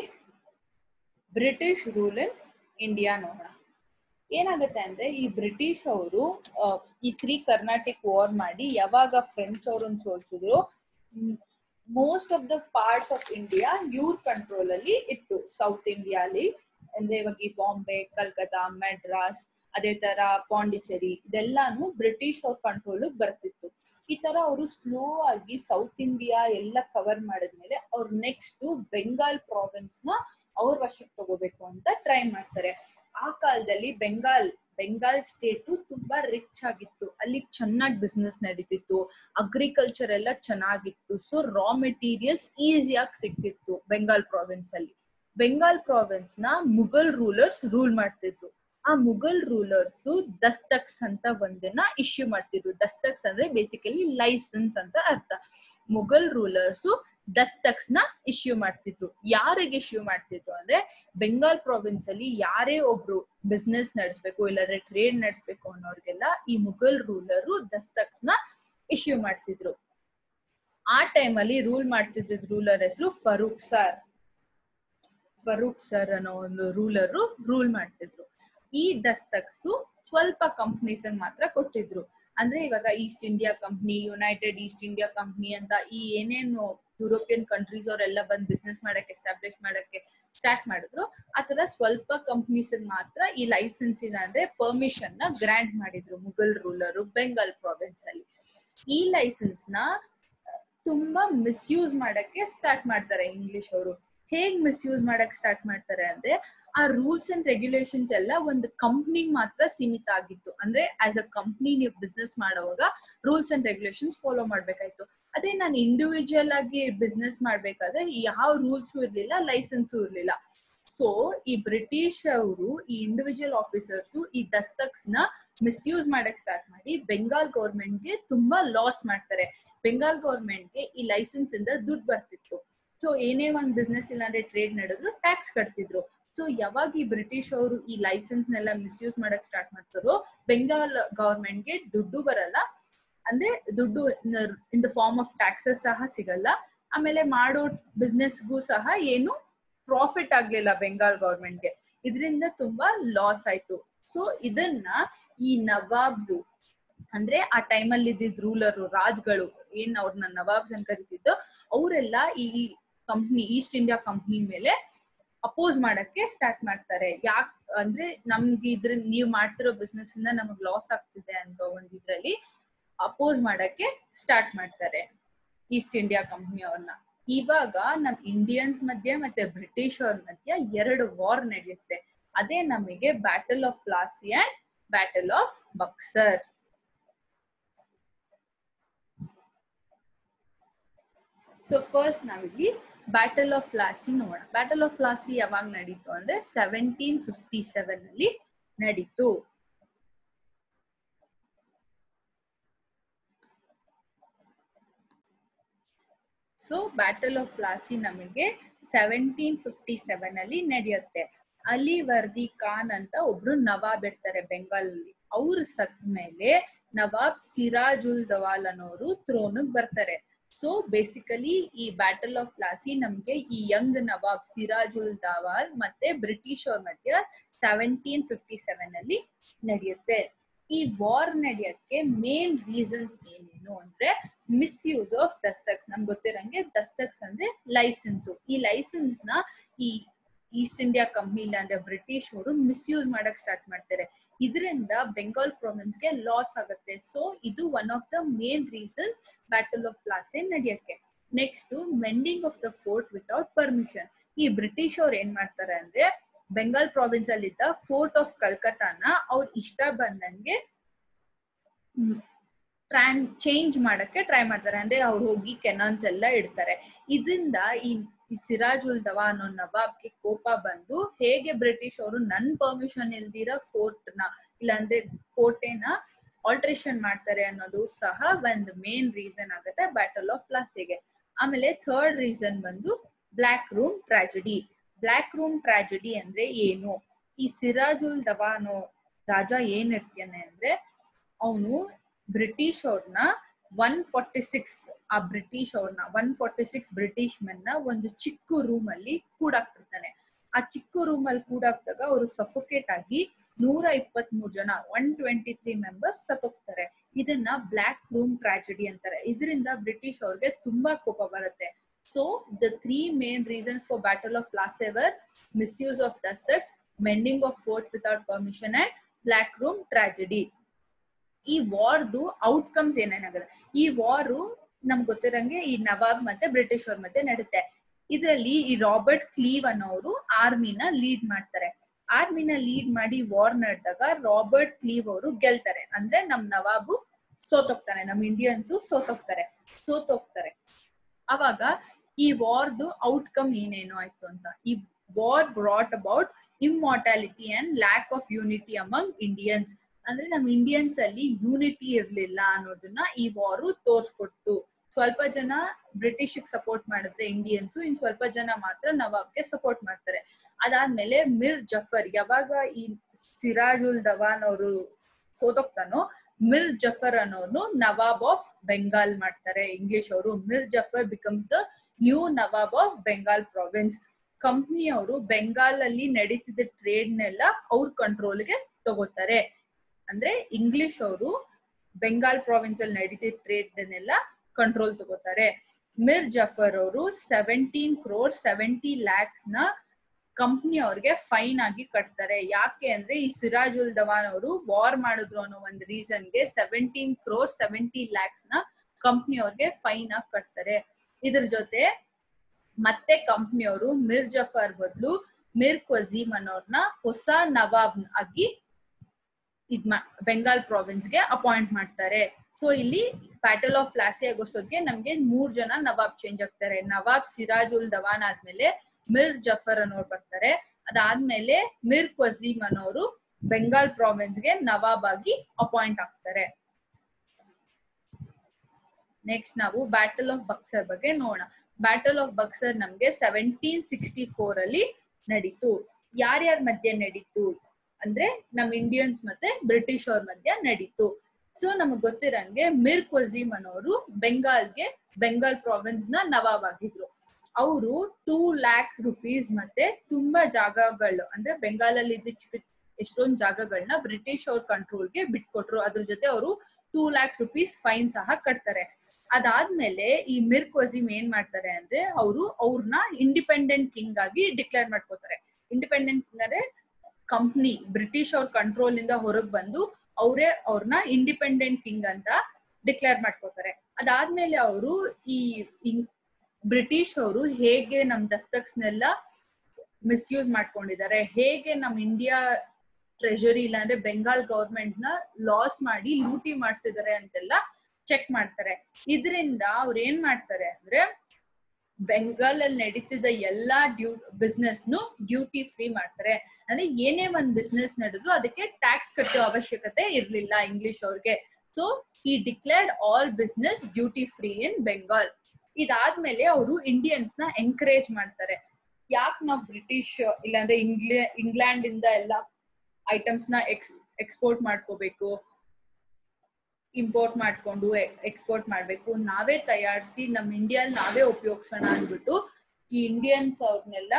ಬ್ರಿಟಿಷ್ ರೂಲ್ ಇನ್ ಇಂಡಿಯಾ ನೋಡೋಣ ಏನಾಗುತ್ತೆ ಅಂದ್ರೆ ಈ ಬ್ರಿಟಿಷ್ ಅವರು ಈ ತ್ರೀ ಕರ್ನಾಟಿಕ್ ವಾರ್ ಮಾಡಿ ಯಾವಾಗ ಫ್ರೆಂಚ್ ಅವ್ರನ್ನ ಸೋಲ್ಸಿದ್ರು most of the parts of India ಇವ್ರ ಕಂಟ್ರೋಲ್ ಅಲ್ಲಿ ಇತ್ತು ಸೌತ್ ಇಂಡಿಯಾಲಿ ಅಂದ್ರೆ ಇವಾಗ ಈ ಬಾಂಬೆ ಕಲ್ಕತ್ತಾ ಮೆಡ್ರಾಸ್ ಅದೇ ತರ ಪಾಂಡಿಚೇರಿ ಇದೆಲ್ಲಾನು ಬ್ರಿಟಿಷ್ ಅವ್ರ ಕಂಟ್ರೋಲ್ ಬರ್ತಿತ್ತು ಈ ತರ ಅವರು ಸ್ಲೋ ಆಗಿ ಸೌತ್ ಇಂಡಿಯಾ ಎಲ್ಲ ಕವರ್ ಮಾಡಿದ್ಮೇಲೆ ಅವ್ರು ನೆಕ್ಸ್ಟ್ ಬೆಂಗಾಲ್ ಪ್ರಾವಿನ್ಸ್ ನ ಅವ್ರ ವಶಕ್ಕೆ ತಗೋಬೇಕು ಅಂತ ಟ್ರೈ ಮಾಡ್ತಾರೆ ಆ ಕಾಲದಲ್ಲಿ ಬೆಂಗಾಲ್ ಬೆಂಗಾಲ್ ಸ್ಟೇಟು ತುಂಬಾ ರಿಚ್ ಆಗಿತ್ತು ಅಲ್ಲಿ ಚೆನ್ನಾಗಿ ಬಿಸ್ನೆಸ್ ನಡೀತಿತ್ತು ಅಗ್ರಿಕಲ್ಚರ್ ಎಲ್ಲ ಚೆನ್ನಾಗಿತ್ತು ಸೊ ರಾ ಮೆಟೀರಿಯಲ್ಸ್ ಈಸಿಯಾಗಿ ಸಿಕ್ತಿತ್ತು ಬೆಂಗಾಲ್ ಪ್ರಾವಿನ್ಸ್ ಅಲ್ಲಿ ಬೆಂಗಾಲ್ ಪ್ರಾವಿನ್ಸ್ ನ ಮುಘಲ್ ರೂಲರ್ಸ್ ರೂಲ್ ಮಾಡ್ತಿದ್ರು ಆ ಮುಘಲ್ ರೂಲರ್ಸ್ ದಸ್ತಕ್ಸ್ ಅಂತ ಒಂದನ್ನ ಇಶ್ಯೂ ಮಾಡ್ತಿದ್ರು ದಸ್ತಕ್ಸ್ ಅಂದ್ರೆ ಬೇಸಿಕಲಿ ಲೈಸೆನ್ಸ್ ಅಂತ ಅರ್ಥ ಮುಘಲ್ ರೂಲರ್ಸ್ ದಸ್ತಕ್ಸ್ ನ ಇಶ್ಯೂ ಮಾಡ್ತಿದ್ರು ಯಾರಿಗೆ ಇಶ್ಯೂ ಮಾಡ್ತಿದ್ರು ಅಂದ್ರೆ ಬೆಂಗಾಲ್ ಪ್ರಾವಿನ್ಸ್ ಅಲ್ಲಿ ಯಾರೇ ಒಬ್ರು ಬಿಸ್ನೆಸ್ ನಡೆಸ್ಬೇಕು ಇಲ್ಲಾಂದ್ರೆ ಟ್ರೇಡ್ ನಡೆಸ್ಬೇಕು ಅನ್ನೋರ್ಗೆಲ್ಲ ಈ ಮುಘಲ್ ರೂಲರು ದಸ್ತಕ್ಸ್ ನ ಇಶ್ಯೂ ಮಾಡ್ತಿದ್ರು ಆ ಟೈಮ್ ಅಲ್ಲಿ ರೂಲ್ ಮಾಡ್ತಿದ್ದ ರೂಲರ್ ಹೆಸರು ಫರೂಕ್ ಸರ್ ಫರೂಕ್ ಸರ್ ಅನ್ನೋ ಒಂದು ರೂಲರು ರೂಲ್ ಮಾಡ್ತಿದ್ರು ಈ ದಸ್ತಕ್ಸು ಸ್ವಲ್ಪ ಕಂಪ್ನೀಸ್ ಮಾತ್ರ ಕೊಟ್ಟಿದ್ರು ಅಂದ್ರೆ ಇವಾಗ East India Company United East India Company ಅಂತ ಈ ಏನೇನು ಯುರೋಪಿಯನ್ ಕಂಟ್ರೀಸ್ ಅವರೆಲ್ಲ ಬಂದ್ ಬಿಸ್ನೆಸ್ ಮಾಡಕ್ಕೆ ಎಸ್ಟಾಬ್ಲಿಷ್ ಮಾಡಕ್ಕೆ ಸ್ಟಾರ್ಟ್ ಮಾಡಿದ್ರು ಆತರ ಸ್ವಲ್ಪ ಕಂಪ್ನೀಸ್ ಮಾತ್ರ ಈ ಲೈಸೆನ್ಸಿನ ಅಂದ್ರೆ ಪರ್ಮಿಷನ್ ನ ಗ್ರಾಂಟ್ ಮಾಡಿದ್ರು ಮುಘಲ್ ರೂಲರು ಬೆಂಗಾಲ್ ಪ್ರಾವಿನ್ಸ್ ಅಲ್ಲಿ ಈ ಲೈಸೆನ್ಸ್ ನ ತುಂಬಾ ಮಿಸ್ಯೂಸ್ ಮಾಡಕ್ಕೆ ಸ್ಟಾರ್ಟ್ ಮಾಡ್ತಾರೆ ಇಂಗ್ಲಿಷ್ ಅವರು ಹೇಗ್ ಮಿಸ್ಯೂಸ್ ಮಾಡಕ್ ಸ್ಟಾರ್ಟ್ ಮಾಡ್ತಾರೆ ಅಂದ್ರೆ ಆ ರೂಲ್ಸ್ ಅಂಡ್ ರೆಗ್ಯುಲೇಷನ್ಸ್ ಎಲ್ಲ ಒಂದು ಕಂಪ್ನಿಗ್ ಮಾತ್ರ ಸೀಮಿತ ಆಗಿತ್ತು ಅಂದ್ರೆ ಆಸ್ ಅ ಕಂಪ್ನಿ ನೀವು ಬಿಸ್ನೆಸ್ ಮಾಡುವಾಗ ರೂಲ್ಸ್ ಅಂಡ್ ರೆಗ್ಯುಲೇಷನ್ಸ್ ಫಾಲೋ ಮಾಡ್ಬೇಕಾಯ್ತು ಅದೇ ನಾನು ಇಂಡಿವಿಜುವಲ್ ಆಗಿ ಬಿಸ್ನೆಸ್ ಮಾಡ್ಬೇಕಾದ್ರೆ ಯಾವ ರೂಲ್ಸು ಇರ್ಲಿಲ್ಲ ಲೈಸೆನ್ಸು ಇರ್ಲಿಲ್ಲ ಸೊ ಈ ಬ್ರಿಟಿಷ್ ಅವರು ಈ ಇಂಡಿವಿಜುವಲ್ ಆಫೀಸರ್ಸ್ ಈ ದಸ್ತಕ್ಸ್ ನ ಮಿಸ್ಯೂಸ್ ಮಾಡಕ್ ಸ್ಟಾರ್ಟ್ ಮಾಡಿ ಬೆಂಗಾಲ್ ಗೌರ್ಮೆಂಟ್ಗೆ ತುಂಬಾ ಲಾಸ್ ಮಾಡ್ತಾರೆ ಬೆಂಗಾಲ್ ಗೌರ್ಮೆಂಟ್ಗೆ ಈ ಲೈಸೆನ್ಸ್ ಇಂದ ದುಡ್ಡು ಬರ್ತಿತ್ತು ಸೊ ಏನೇ ಒಂದ್ ಬಿಸ್ನೆಸ್ ಇಲ್ಲಾಂದ್ರೆ ಟ್ರೇಡ್ ನಡೆದ್ರು ಟ್ಯಾಕ್ಸ್ ಕಟ್ತಿದ್ರು ಸೊ ಯಾವಾಗ ಈ ಬ್ರಿಟಿಷ್ ಅವರು ಈ ಲೈಸೆನ್ಸ್ ನೆಲ್ಲ ಮಿಸ್ಯೂಸ್ ಮಾಡಕ್ ಸ್ಟಾರ್ಟ್ ಮಾಡ್ತಾರೋ ಬೆಂಗಾಲ್ ಗವರ್ಮೆಂಟ್ಗೆ ದುಡ್ಡು ಬರಲ್ಲ ಅಂದ್ರೆ ದುಡ್ಡು in the form of taxes ಸಹ ಸಿಗಲ್ಲ ಆಮೇಲೆ ಮಾಡೋ ಬಿಸ್ನೆಸ್ಗೂ ಸಹ ಏನು ಪ್ರಾಫಿಟ್ ಆಗ್ಲಿಲ್ಲ ಬೆಂಗಾಲ್ ಗವರ್ಮೆಂಟ್ಗೆ ಇದರಿಂದ ತುಂಬಾ ಲಾಸ್ ಆಯ್ತು ಸೊ ಇದನ್ನ ಈ ನವಾಬ್ಸು ಅಂದ್ರೆ ಆ ಟೈಮಲ್ಲಿ ಇದ್ದಿದ್ ರೂಲರು ರಾಜ್ಗಳು ಏನ್ ಅವ್ರನ್ನ ನವಾಬ್ಸ್ ಅಂತ ಕರಿತಿದ್ದು ಅವರೆಲ್ಲ ಈ ಕಂಪ್ನಿ ಈಸ್ಟ್ ಇಂಡಿಯಾ ಕಂಪ್ನಿ ಮೇಲೆ ಅಪೋಸ್ ಮಾಡಕ್ಕೆ ಸ್ಟಾರ್ಟ್ ಮಾಡ್ತಾರೆ ಯಾಕ್ ಅಂದ್ರೆ ನಮ್ಗೆ ಇದ್ರಿಂದ ನೀವ್ ಮಾಡ್ತಿರೋ ಬಿಸ್ನೆಸ್ ಇಂದ ನಮಗ್ ಲಾಸ್ ಆಗ್ತಿದೆ ಅಂತ ಒಂದ್ ಇದ್ರಲ್ಲಿ ಅಪೋಸ್ ಮಾಡಕ್ಕೆ ಸ್ಟಾರ್ಟ್ ಮಾಡ್ತಾರೆ ಈಸ್ಟ್ ಇಂಡಿಯಾ ಕಂಪ್ನಿ ಅವ್ರನ್ನ ಇವಾಗ ನಮ್ ಇಂಡಿಯನ್ಸ್ ಮಧ್ಯೆ ಮತ್ತೆ ಬ್ರಿಟಿಷ್ ಅವ್ರ ಮಧ್ಯ ಎರಡು ವಾರ್ ನಡೆಯುತ್ತೆ ಅದೇ ನಮಗೆ battle of Plassey and battle of Buxar so first ನಾವಿಲ್ಲಿ ಬ್ಯಾಟಲ್ ಆಫ್ ಪ್ಲಾಸಿ ನೋಡೋಣ ಬ್ಯಾಟಲ್ ಆಫ್ ಪ್ಲಾಸಿ ಯಾವಾಗ ನಡೀತು ಅಂದ್ರೆ ಸೆವೆಂಟೀನ್ ಫಿಫ್ಟಿ ಸೆವೆನ್ ಅಲ್ಲಿ ನಡೀತು ಸೊ ಬ್ಯಾಟಲ್ ಆಫ್ ಪ್ಲಾಸಿ ನಮಗೆ ಸೆವೆಂಟೀನ್ ಫಿಫ್ಟಿ ಸೆವೆನ್ ಅಲ್ಲಿ ನಡೆಯುತ್ತೆ ಅಲಿ ವರ್ದಿ ಖಾನ್ ಅಂತ ಒಬ್ರು ನವಾಬ್ ಇರ್ತಾರೆ ಬೆಂಗಾಲ್ ಅಲ್ಲಿ ಅವ್ರು ಸತ್ ಮೇಲೆ ನವಾಬ್ ಸಿರಾಜುಲ್ ದವಾಲ್ ಅನ್ನೋರು ಥ್ರೋನ್ಗ್ ಬರ್ತಾರೆ ಸೊ ಬೇಸಿಕಲಿ ಈ ಬ್ಯಾಟಲ್ ಆಫ್ ಪ್ಲಾಸಿ ನಮ್ಗೆ ಈ ಯಂಗ್ ನವಾಬ್ ಸಿರಾಜುಲ್ ದವಾಲ್ ಮತ್ತೆ ಬ್ರಿಟಿಷ್ ಅವ್ರ ಮಧ್ಯ ಸೆವೆಂಟೀನ್ ಫಿಫ್ಟಿ ಸೆವೆನ್ ಅಲ್ಲಿ ನಡೆಯುತ್ತೆ ಈ ವಾರ್ ನಡೆಯಕ್ಕೆ ಮೇನ್ ರೀಸನ್ಸ್ ಏನೇನು ಅಂದ್ರೆ ಮಿಸ್ಯೂಸ್ ಆಫ್ ದಸ್ತಕ್ಸ್ ನಮ್ಗೆ ಗೊತ್ತಿರಂಗೆ ದಸ್ತಕ್ಸ್ ಅಂದ್ರೆ ಲೈಸೆನ್ಸ್ ಈ ಲೈಸೆನ್ಸ್ ನ ಈ ಈಸ್ಟ್ ಇಂಡಿಯಾ ಕಂಪ್ನಿ ಇಲ್ಲ ಅಂದ್ರೆ ಬ್ರಿಟಿಷ್ ಅವರು ಮಿಸ್ಯೂಸ್ ಮಾಡಕ್ ಸ್ಟಾರ್ಟ್ ಮಾಡ್ತಾರೆ ಇದರಿಂದ ಬೆಂಗಾಲ್ ಪ್ರೊವಿನ್ಸ್ಗೆ ಲಾಸ್ ಆಗುತ್ತೆ ಸೊ ಇದು one of the main reasons battle of Plassey ನಡೆಯಕ್ಕೆ next mending of the fort without permission ಈ ಬ್ರಿಟಿಷ್ ಅವ್ರು ಏನ್ ಮಾಡ್ತಾರೆ ಅಂದ್ರೆ ಬೆಂಗಾಲ್ ಪ್ರಾವಿನ್ಸ್ ಅಲ್ಲಿ ಇದ್ದ ಫೋರ್ಟ್ ಆಫ್ ಕಲ್ಕತ್ತಾನ ಅವ್ರ ಇಷ್ಟ ಬಂದಂಗೆ ಟ್ರಾನ್ ಚೇಂಜ್ ಮಾಡಕ್ಕೆ ಟ್ರೈ ಮಾಡ್ತಾರೆ ಅಂದ್ರೆ ಅವ್ರು ಹೋಗಿ ಕೆನಾನ್ಸ್ ಎಲ್ಲ ಇಡ್ತಾರೆ ಇದರಿಂದ ಈ ಈ ಸಿರಾಜುಲ್ ದವಾ ಅನ್ನೋ ನವಾಬ್ಗೆ ಕೋಪ ಬಂದು ಹೇಗೆ ಬ್ರಿಟಿಷ್ ಅವರು ನನ್ ಪರ್ಮಿಷನ್ ಇಲ್ದಿರ ಫೋರ್ಟ್ ನ ಇಲ್ಲಾಂದ್ರೆ ಕೋಟೆನ ಆಲ್ಟ್ರೇಷನ್ ಮಾಡ್ತಾರೆ ಅನ್ನೋದು ಸಹ ಒಂದ್ ಮೇನ್ ರೀಸನ್ ಆಗುತ್ತೆ ಬ್ಯಾಟಲ್ ಆಫ್ ಪ್ಲಾಸಿಗೆ ಆಮೇಲೆ ಥರ್ಡ್ ರೀಸನ್ ಬಂದು black room tragedy black room tragedy ಅಂದ್ರೆ ಏನು ಈ ಸಿರಾಜುಲ್ ದವಾ ಅನ್ನೋ ರಾಜ ಏನ್ ಇರ್ತಾನೆ ಅಂದ್ರೆ ಅವನು ಬ್ರಿಟಿಷ್ ಅವ್ರನ್ನ ಒನ್ ಫಾರ್ಟಿ ಸಿಕ್ಸ್ ಆ ಬ್ರಿಟಿಷ್ ಅವ್ರನ್ನ ಒನ್ ಫಾರ್ಟಿ ಸಿಕ್ಸ್ ಬ್ರಿಟಿಷ್ ಮೆನ್ನ ಒಂದು ಚಿಕ್ಕ ರೂಮ್ ಅಲ್ಲಿ ಕೂಡಾಕ್ಬಿಡ್ತಾನೆ ಆ ಚಿಕ್ಕ ರೂಮ್ ಅಲ್ಲಿ ಕೂಡಾಕ್ದಾಗ ಅವರು ಸಫೋಕೇಟ್ ಆಗಿ ನೂರ ಇಪ್ಪತ್ತ್ ಮೂರ್ ಜನ ಒನ್ ಟ್ವೆಂಟಿ ತ್ರೀ ಮೆಂಬರ್ಸ್ ಸತ್ತೋಗ್ತಾರೆ ಇದನ್ನ ಬ್ಲಾಕ್ ರೂಮ್ ಟ್ರಾಜಿಡಿ ಅಂತಾರೆ ಇದರಿಂದ ಬ್ರಿಟಿಷ್ ಅವ್ರಿಗೆ ತುಂಬಾ ಕೋಪ ಬರುತ್ತೆ so the three main reasons for battle of Plassey were misuse of dastaks mending of fort without permission and black room tragedy ಈ ವಾರ್ದು ಔಟ್ಕಮ್ಸ್ ಏನೇನಾಗುತ್ತೆ ಈ ವಾರು ನಮ್ಗೆ ಗೊತ್ತಿರಂಗೆ ಈ ನವಾಬ್ ಮತ್ತೆ ಬ್ರಿಟಿಷ್ ಅವ್ರ ಮಧ್ಯೆ ನಡುತ್ತೆ ಇದರಲ್ಲಿ ಈ ರಾಬರ್ಟ್ ಕ್ಲೀವ್ ಅನ್ನೋರು ಆರ್ಮಿನ ಲೀಡ್ ಮಾಡ್ತಾರೆ ಆರ್ಮಿನ ಲೀಡ್ ಮಾಡಿ ವಾರ್ ನಡೆದಾಗ ರಾಬರ್ಟ್ ಕ್ಲೀವ್ ಅವರು ಗೆಲ್ತಾರೆ ಅಂದ್ರೆ ನಮ್ ನವಾಬು ಸೋತೋಗ್ತಾನೆ ನಮ್ ಇಂಡಿಯನ್ಸ್ ಸೋತೋಗ್ತಾರೆ ಸೋತೋಗ್ತಾರೆ ಅವಾಗ ಈ ವಾರ್ದು ಔಟ್ಕಮ್ ಏನೇನು ಆಯ್ತು ಅಂತ ಈ war brought about immortality and lack of unity among Indians ಅಂದ್ರೆ ನಮ್ ಇಂಡಿಯನ್ಸ್ ಅಲ್ಲಿ ಯೂನಿಟಿ ಇರ್ಲಿಲ್ಲ ಅನ್ನೋದನ್ನ ಈ ವಾರು ತೋರ್ಸ್ಕೊಡ್ತು ಸ್ವಲ್ಪ ಜನ ಬ್ರಿಟಿಷ್ ಸಪೋರ್ಟ್ ಮಾಡಿದ್ರೆ ಇಂಡಿಯನ್ಸ್ ಇನ್ ಸ್ವಲ್ಪ ಜನ ಮಾತ್ರ ನವಾಬ್ಗೆ ಸಪೋರ್ಟ್ ಮಾಡ್ತಾರೆ ಅದಾದ್ಮೇಲೆ ಮಿರ್ ಜಫರ್ ಯಾವಾಗ ಈ ಸಿರಾಜುಲ್ ದವಾನ್ ಅವರು ಸೋತೋಗ್ತಾನೋ ಮಿರ್ ಜಫರ್ ಅನ್ನೋನು ನವಾಬ್ ಆಫ್ ಬೆಂಗಾಲ್ ಮಾಡ್ತಾರೆ ಇಂಗ್ಲಿಷ್ ಅವರು Mir Jafar becomes the new Nawab of Bengal province company ಅವರು ಬೆಂಗಾಲ್ ಅಲ್ಲಿ ನಡೀತಿದ್ದ ಟ್ರೇಡ್ ನೆಲ್ಲ ಅವ್ರ ಕಂಟ್ರೋಲ್ಗೆ ತಗೋತಾರೆ ಅಂದ್ರೆ ಇಂಗ್ಲಿಷ್ ಅವರು ಬೆಂಗಾಲ್ ಪ್ರಾವಿನ್ಸ್ ಅಲ್ಲಿ ನಡೀತಿದ್ದ ಟ್ರೇಡ್ ಕಂಟ್ರೋಲ್ ತಗೋತಾರೆ ಮಿರ್ ಜಫರ್ ಅವರು ಸೆವೆಂಟೀನ್ ಕ್ರೋರ್ ಸೆವೆಂಟಿ ಲ್ಯಾಕ್ಸ್ ನ ಕಂಪ್ನಿ ಅವ್ರಿಗೆ ಫೈನ್ ಆಗಿ ಕಟ್ತಾರೆ ಯಾಕೆ ಅಂದ್ರೆ ಈ ಸಿರಾಜುಲ್ ದವಾನ್ ಅವರು ವಾರ್ ಮಾಡಿದ್ರು ಅನ್ನೋ ಒಂದು ರೀಸನ್ಗೆ ಸೆವೆಂಟೀನ್ ಕ್ರೋರ್ ಸೆವೆಂಟಿ ಲ್ಯಾಕ್ಸ್ ನ ಕಂಪ್ನಿ ಅವ್ರಿಗೆ ಫೈನ್ ಆಗಿ ಕಟ್ತಾರೆ ಇದ್ರ ಜೊತೆ ಮತ್ತೆ ಕಂಪ್ನಿಯವರು ಮಿರ್ ಜಫರ್ ಬದಲು ಮಿರ್ ಕ್ವಜೀಮ್ ಅನ್ನೋರ್ನ ಹೊಸ ನವಾಬ್ ಆಗಿ ಇದ್ ಮಾ ಬೆಂಗಾಲ್ ಪ್ರಾವಿನ್ಸ್ಗೆ ಅಪಾಯಿಂಟ್ ಮಾಡ್ತಾರೆ ಸೊ ಇಲ್ಲಿ ಬ್ಯಾಟಲ್ ಆಫ್ ಪ್ಲಾಸಿ ಆಗೋಷ್ಟೊತ್ತಿಗೆ ನಮ್ಗೆ ಮೂರ್ ಜನ ನವಾಬ್ ಚೇಂಜ್ ಆಗ್ತಾರೆ ನವಾಬ್ ಸಿರಾಜುಲ್ ದವಾನ್ ಆದ್ಮೇಲೆ ಮಿರ್ ಜಫರ್ ಅನ್ನೋರು ಬರ್ತಾರೆ ಅದಾದ್ಮೇಲೆ ಮಿರ್ ಕ್ವಜೀಮ್ ಅನ್ನೋರು ಬೆಂಗಾಲ್ ಪ್ರಾವಿನ್ಸ್ಗೆ ನವಾಬ್ ಆಗಿ ಅಪಾಯಿಂಟ್ ಆಗ್ತಾರೆ ನೆಕ್ಸ್ಟ್ ನಾವು ಬ್ಯಾಟಲ್ ಆಫ್ ಬಕ್ಸರ್ ಬಗ್ಗೆ ನೋಡೋಣ ಬ್ಯಾಟಲ್ ಆಫ್ ಬಕ್ಸರ್ ನಮ್ಗೆ ಸೆವೆಂಟೀನ್ ಸಿಕ್ಸ್ಟಿ ಫೋರ್ ಅಲ್ಲಿ ನಡೀತು ಯಾರ್ಯಾರ ಮಧ್ಯೆ ನಡೀತು ಅಂದ್ರೆ ನಮ್ ಇಂಡಿಯನ್ಸ್ ಮತ್ತೆ ಬ್ರಿಟಿಷ್ ಅವ್ರ ಮಧ್ಯ ನಡೀತು ಸೊ ನಮಗ್ ಗೊತ್ತಿರಂಗೆ ಮಿರ್ ಕ್ವಜೀಮ್ ಅನ್ನೋರು ಬೆಂಗಾಲ್ಗೆ ಬೆಂಗಾಲ್ ಪ್ರಾವಿನ್ಸ್ ನ ನವಾಬ್ ಆಗಿದ್ರು ಅವರು ಟೂ ಲ್ಯಾಕ್ ರುಪೀಸ್ ಮತ್ತೆ ತುಂಬಾ ಜಾಗಗಳು ಅಂದ್ರೆ ಬೆಂಗಾಲಲ್ಲಿ ಇದ್ದ ಚಿಕ್ಕ ಎಷ್ಟೊಂದ್ ಜಾಗಗಳನ್ನ ಬ್ರಿಟಿಷ್ ಅವ್ರ ಕಂಟ್ರೋಲ್ಗೆ ಬಿಟ್ಕೊಟ್ರು ಅದ್ರ ಜೊತೆ ಅವರು ಟೂ ಲ್ಯಾಕ್ ರುಪೀಸ್ ಫೈನ್ ಸಹ ಕಟ್ತಾರೆ ಅದಾದ್ಮೇಲೆ ಈ ಮಿರ್ ಕ್ವಜೀಮ್ ಏನ್ ಮಾಡ್ತಾರೆ ಅಂದ್ರೆ ಅವರು ಅವ್ರನ್ನ ಇಂಡಿಪೆಂಡೆಂಟ್ ಕಿಂಗ್ ಆಗಿ ಡಿಕ್ಲೇರ್ ಮಾಡ್ಕೋತಾರೆ ಇಂಡಿಪೆಂಡೆಂಟ್ ಕಿಂಗ್ ಅಂದ್ರೆ ಕಂಪ್ನಿ ಬ್ರಿಟಿಷ್ ಅವ್ರ ಕಂಟ್ರೋಲ್ ಇಂದ ಹೊರಗ್ ಬಂದು ಅವರೇ ಅವ್ರನ್ನ ಇಂಡಿಪೆಂಡೆಂಟ್ ಕಿಂಗ್ ಅಂತ ಡಿಕ್ಲೇರ್ ಮಾಡ್ಕೋತಾರೆ ಅದಾದ್ಮೇಲೆ ಅವರು ಈ ಬ್ರಿಟಿಷ್ ಅವರು ಹೇಗೆ ನಮ್ ದಸ್ತಕ್ಸ್ನೆಲ್ಲ ಮಿಸ್ಯೂಸ್ ಮಾಡ್ಕೊಂಡಿದ್ದಾರೆ ಹೇಗೆ ನಮ್ ಇಂಡಿಯಾ ಟ್ರೆಜರಿ ಇಲ್ಲ ಅಂದ್ರೆ ಬೆಂಗಾಲ್ ಗವರ್ಮೆಂಟ್ ನ ಲಾಸ್ ಮಾಡಿ ಲೂಟಿ ಮಾಡ್ತಿದ್ದಾರೆ ಅಂತೆಲ್ಲ ಚೆಕ್ ಮಾಡ್ತಾರೆ ಇದರಿಂದ ಅವ್ರು ಏನ್ ಮಾಡ್ತಾರೆ ಅಂದ್ರೆ ಬೆಂಗಾಲ್ ಅಲ್ಲಿ ನಡೀತಿದ್ದ ಎಲ್ಲಾ ಡ್ಯೂ ಬಿಸ್ನೆಸ್ ನು ಡ್ಯೂಟಿ ಫ್ರೀ ಮಾಡ್ತಾರೆ ಅಂದ್ರೆ ಏನೇ ಒಂದ್ ಬಿಸ್ನೆಸ್ ನಡೆದ್ರು ಅದಕ್ಕೆ ಟ್ಯಾಕ್ಸ್ ಕಟ್ಟೋ ಅವಶ್ಯಕತೆ ಇರ್ಲಿಲ್ಲ ಇಂಗ್ಲಿಷ್ ಅವ್ರಿಗೆ ಸೊ ಈ declared all business duty free in Bengal ಇದಾದ್ಮೇಲೆ ಅವರು ಇಂಡಿಯನ್ಸ್ ನ ಎನ್ಕರೇಜ್ ಮಾಡ್ತಾರೆ ಯಾಕೆ ನಾವು ಬ್ರಿಟಿಷ್ ಇಲ್ಲಾಂದ್ರೆ ಇಂಗ್ಲೇ ಇಂಗ್ಲೆಂಡ್ ಇಂದ ಎಲ್ಲ ಐಟಮ್ಸ್ ನ ಎಕ್ಸ್ ಎಕ್ಸ್ಪೋರ್ಟ್ ಮಾಡ್ಕೋಬೇಕು ಇಂಪೋರ್ಟ್ ಮಾಡ್ಕೊಂಡು ಎಕ್ಸ್ಪೋರ್ಟ್ ಮಾಡ್ಬೇಕು ನಾವೇ ತಯಾರಿಸಿ ನಮ್ ಇಂಡಿಯಲ್ ನಾವೇ ಉಪಯೋಗಿಸೋಣ ಅಂದ್ಬಿಟ್ಟು ಈ ಇಂಡಿಯನ್ಸ್ ಅವ್ರನ್ನೆಲ್ಲ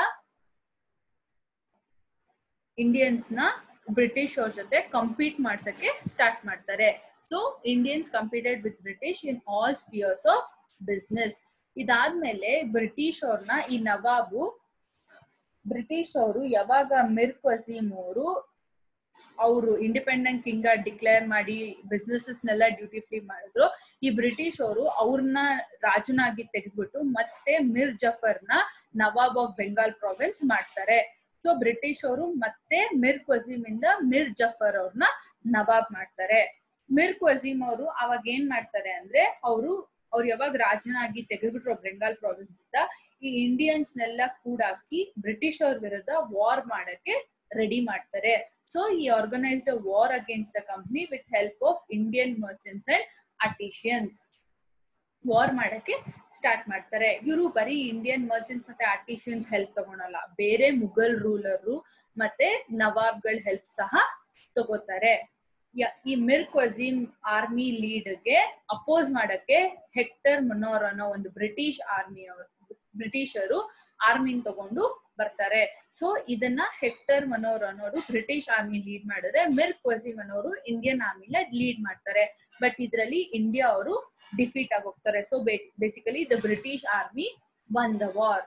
ಇಂಡಿಯನ್ಸ್ ನ ಬ್ರಿಟಿಷ್ ಅವ್ರ ಜೊತೆ ಕಂಪೀಟ್ ಮಾಡ್ಸಕ್ಕೆ ಸ್ಟಾರ್ಟ್ ಮಾಡ್ತಾರೆ so Indians competed with British in all spheres of business ಇದಾದ್ಮೇಲೆ ಬ್ರಿಟಿಷ್ ಅವ್ರನ್ನ ಈ ನವಾಬು ಬ್ರಿಟಿಷ್ ಅವರು ಯಾವಾಗ ಮಿರ್ ವಸೀಮ್ ಅವರು ಅವರು ಇಂಡಿಪೆಂಡೆಂಟ್ ಕಿಂಗ್ ಡಿಕ್ಲೇರ್ ಮಾಡಿ ಬಿಸ್ನೆಸಸ್ ನೆಲ್ಲ ಡ್ಯೂಟಿ ಫ್ರೀ ಮಾಡಿದ್ರು ಈ ಬ್ರಿಟಿಷ್ ಅವರು ಅವ್ರನ್ನ ರಾಜನಾಗಿ ತೆಗೆದ್ಬಿಟ್ಟು ಮತ್ತೆ ಮಿರ್ ಜಫರ್ನ ನವಾಬ್ ಆಫ್ ಬೆಂಗಾಲ್ ಪ್ರಾವಿನ್ಸ್ ಮಾಡ್ತಾರೆ ಸೊ ಬ್ರಿಟಿಷ್ ಅವರು ಮತ್ತೆ ಮಿರ್ ವಸೀಮ್ ಇಂದ ಮಿರ್ ಜಫರ್ ಅವ್ರನ್ನ ನವಾಬ್ ಮಾಡ್ತಾರೆ ಮಿರ್ ವಸೀಮ್ ಅವರು ಅವಾಗ ಏನ್ ಮಾಡ್ತಾರೆ ಅಂದ್ರೆ ಅವರು ಅವ್ರು ಯಾವಾಗ ರಾಜನಾಗಿ ತೆಗೆದ್ಬಿಟ್ರು ಬೆಂಗಾಲ್ ಪ್ರಾವಿನ್ಸ್ ಇಂದ ಈ ಇಂಡಿಯನ್ಸ್ ನೆಲ್ಲ ಕೂಡಾಕಿ ಬ್ರಿಟಿಷ್ ಅವ್ರ ವಿರುದ್ಧ ವಾರ್ ಮಾಡಕ್ಕೆ ರೆಡಿ ಮಾಡ್ತಾರೆ ಸೊ ಈ organised a war against the company with help of Indian merchants and artisans war ಮಾಡಕ್ಕೆ ಸ್ಟಾರ್ಟ್ ಮಾಡ್ತಾರೆ ಇವರು ಬರೀ ಇಂಡಿಯನ್ ಮರ್ಚೆಂಟ್ಸ್ ಮತ್ತೆ ಆರ್ಟಿಷಿಯನ್ಸ್ ಹೆಲ್ಪ್ ತಗೊಳಲ್ಲ ಬೇರೆ ಮುಘಲ್ ರೂಲರು ಮತ್ತೆ ನವಾಬ್ಗಳ ಹೆಲ್ಪ್ ಸಹ ತಗೋತಾರೆ ಈ ಮಿರ್ ವಜೀಮ್ ಆರ್ಮಿ ಲೀಡ್ಗೆ ಅಪೋಸ್ ಮಾಡಕ್ಕೆ ಹೆಕ್ಟರ್ ಮುನೋರ್ ಅನ್ನೋ ಒಂದು ಬ್ರಿಟಿಷ್ ಆರ್ಮಿ ಬ್ರಿಟಿಷರು ಆರ್ಮಿನ್ ತಗೊಂಡು ಬರ್ತಾರೆ ಸೊ ಇದನ್ನ ಹೆಕ್ಟರ್ ಮನೋರ್ ಅನ್ನೋರು ಬ್ರಿಟಿಷ್ ಆರ್ಮಿ ಲೀಡ್ ಮಾಡಿದ್ರೆ ಮಿರ್ ಕ್ವಸಿಮ್ ಅನ್ನೋರು ಇಂಡಿಯನ್ ಆರ್ಮಿನ ಲೀಡ್ ಮಾಡ್ತಾರೆ ಬಟ್ ಇದರಲ್ಲಿ ಇಂಡಿಯಾ ಅವರು ಡಿಫೀಟ್ ಆಗಿ ಹೋಗ್ತಾರೆ so basically the British army won the war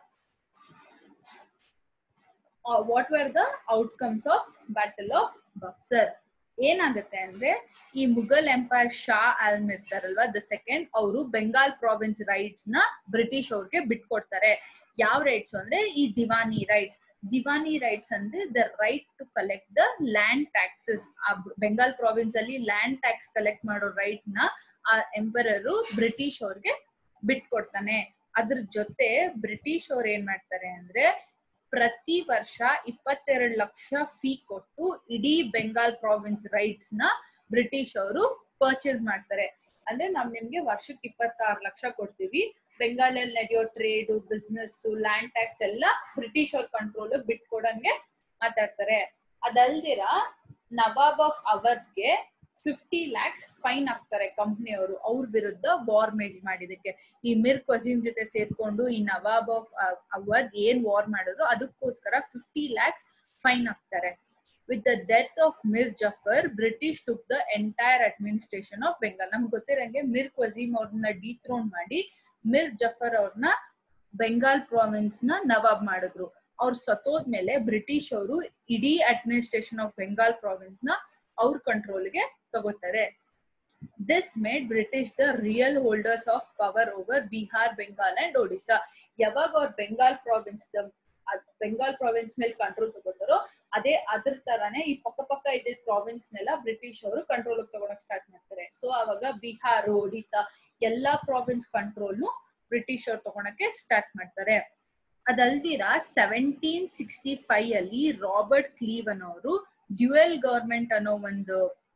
what were the outcomes of battle of Buxar ಏನಾಗುತ್ತೆ ಅಂದ್ರೆ ಈ ಮುಘಲ್ ಎಂಪೈರ್ ಶಾ ಆಲ್ಮ್ ಇರ್ತಾರಲ್ವಾ ದ ಸೆಕೆಂಡ್ ಅವರು ಬೆಂಗಾಲ್ ಪ್ರಾವಿನ್ಸ್ ರೈಟ್ಸ್ ನ ಬ್ರಿಟಿಷ್ ಅವ್ರಿಗೆ ಬಿಟ್ಕೊಡ್ತಾರೆ ಯಾವ ರೈಟ್ಸ್ ಅಂದ್ರೆ ಈ ದಿವಾನಿ ರೈಟ್ಸ್ ದಿವಾನಿ ರೈಟ್ಸ್ ಅಂದ್ರೆ the right to collect the land taxes ಆ ಬೆಂಗಾಲ್ ಪ್ರಾವಿನ್ಸ್ ಅಲ್ಲಿ ಲ್ಯಾಂಡ್ ಟ್ಯಾಕ್ಸ್ ಕಲೆಕ್ಟ್ ಮಾಡೋ ರೈಟ್ ನ ಆ ಎಂಪರರು ಬ್ರಿಟಿಷ್ ಅವ್ರಿಗೆ ಬಿಟ್ಕೊಡ್ತಾನೆ ಅದ್ರ ಜೊತೆ ಬ್ರಿಟಿಷ್ ಅವ್ರು ಏನ್ ಮಾಡ್ತಾರೆ ಅಂದ್ರೆ ಪ್ರತಿ ವರ್ಷ ಇಪ್ಪತ್ತೆರಡು ಲಕ್ಷ ಫೀ ಕೊಟ್ಟು ಇಡೀ ಬೆಂಗಾಲ್ ಪ್ರಾವಿನ್ಸ್ ರೈಟ್ಸ್ ನ ಬ್ರಿಟಿಷ್ ಅವರು ಪರ್ಚೇಸ್ ಮಾಡ್ತಾರೆ ಅಂದ್ರೆ ನಾವ್ ನಿಮ್ಗೆ ವರ್ಷಕ್ಕೆ ಇಪ್ಪತ್ತಾರು ಲಕ್ಷ ಕೊಡ್ತೀವಿ ಬೆಂಗಾಲಲ್ಲಿ ನಡೆಯೋ ಟ್ರೇಡ್ ಬಿಸ್ನೆಸ್ ಲ್ಯಾಂಡ್ ಟ್ಯಾಕ್ಸ್ ಎಲ್ಲ ಬ್ರಿಟಿಷ್ ಅವ್ರ ಕಂಟ್ರೋಲ್ ಬಿಟ್ಕೊಡಂಗೆ ಮಾತಾಡ್ತಾರೆ ಅದಲ್ದಿರ ನವಾಬ್ ಆಫ್ ಅವರ್ಗೆ ಫಿಫ್ಟಿ ಲ್ಯಾಕ್ಸ್ ಫೈನ್ ಹಾಕ್ತಾರೆ ಕಂಪ್ನಿಯವರು ಅವ್ರ ವಿರುದ್ಧ ವಾರ್ ಮೇಜ್ ಮಾಡಿದಕ್ಕೆ ಈ ಮಿರ್ ಕ್ವಸಿನ್ ಜೊತೆ ಸೇರ್ಕೊಂಡು ಈ ನವಾಬ್ ಆಫ್ ಅವರ್ ಏನ್ ವಾರ್ ಮಾಡಿದ್ರು ಅದಕ್ಕೋಸ್ಕರ ಫಿಫ್ಟಿ ಲ್ಯಾಕ್ಸ್ ಫೈನ್ ಹಾಕ್ತಾರೆ with the death of Mir Jafar British took the entire administration of Bengal ನಮ್ಗೆ ಗೊತ್ತಿರಂಗೆ ಮಿರ್ ಕ್ವಸೀಮ್ ಅವ್ರನ್ನ ಡಿಥ್ರೋನ್ ಮಾಡಿ ಮಿರ್ ಜಫರ್ ಅವ್ರನ್ನ ಬೆಂಗಾಲ್ ಪ್ರಾವಿನ್ಸ್ ನ ನವಾಬ್ ಮಾಡಿದ್ರು ಅವ್ರು ಸತ್ತೋದ್ಮೇಲೆ ಬ್ರಿಟಿಷ್ ಅವರು ಇಡೀ ಅಡ್ಮಿನಿಸ್ಟ್ರೇಷನ್ ಆಫ್ ಬೆಂಗಾಲ್ ಪ್ರಾವಿನ್ಸ್ ನ ಅವ್ರ ಕಂಟ್ರೋಲ್ಗೆ ತಗೋತಾರೆ this made British the real holders of power over Bihar Bengal and Odisha ಯಾವಾಗ ಅವ್ರ ಬೆಂಗಾಲ್ ಪ್ರಾವಿನ್ಸ್ ಬೆಂಗಾಲ್ ಪ್ರಾವಿನ್ಸ್ ಮೇಲೆ ಕಂಟ್ರೋಲ್ ತಗೋತಾರೋ ಅದೇ ಅದ್ರ ತರಾನೇ ಈ ಪಕ್ಕ ಪಕ್ಕ ಇದ್ದ ಪ್ರಾವಿನ್ಸ್ ನೆಲ್ಲ ಬ್ರಿಟಿಷ್ ಅವರು ಕಂಟ್ರೋಲ್ ತಗೊಳಕ್ ಸ್ಟಾರ್ಟ್ ಮಾಡ್ತಾರೆ ಸೊ ಅವಾಗ ಬಿಹಾರ ಒಡಿಶಾ ಎಲ್ಲಾ ಪ್ರಾವಿನ್ಸ್ ಕಂಟ್ರೋಲ್ ಬ್ರಿಟಿಷ್ ಅವ್ರು ತಗೊಳಕ್ಕೆ ಸ್ಟಾರ್ಟ್ ಮಾಡ್ತಾರೆ ಅದಲ್ದಿರ ಸೆವೆಂಟೀನ್ ಸಿಕ್ಸ್ಟಿ ಫೈವ್ ಅಲ್ಲಿ ರಾಬರ್ಟ್ ಕ್ಲೀವ್ ಅನ್ನೋರು ಡ್ಯುಯಲ್ ಗವರ್ಮೆಂಟ್ ಅನ್ನೋ ಒಂದು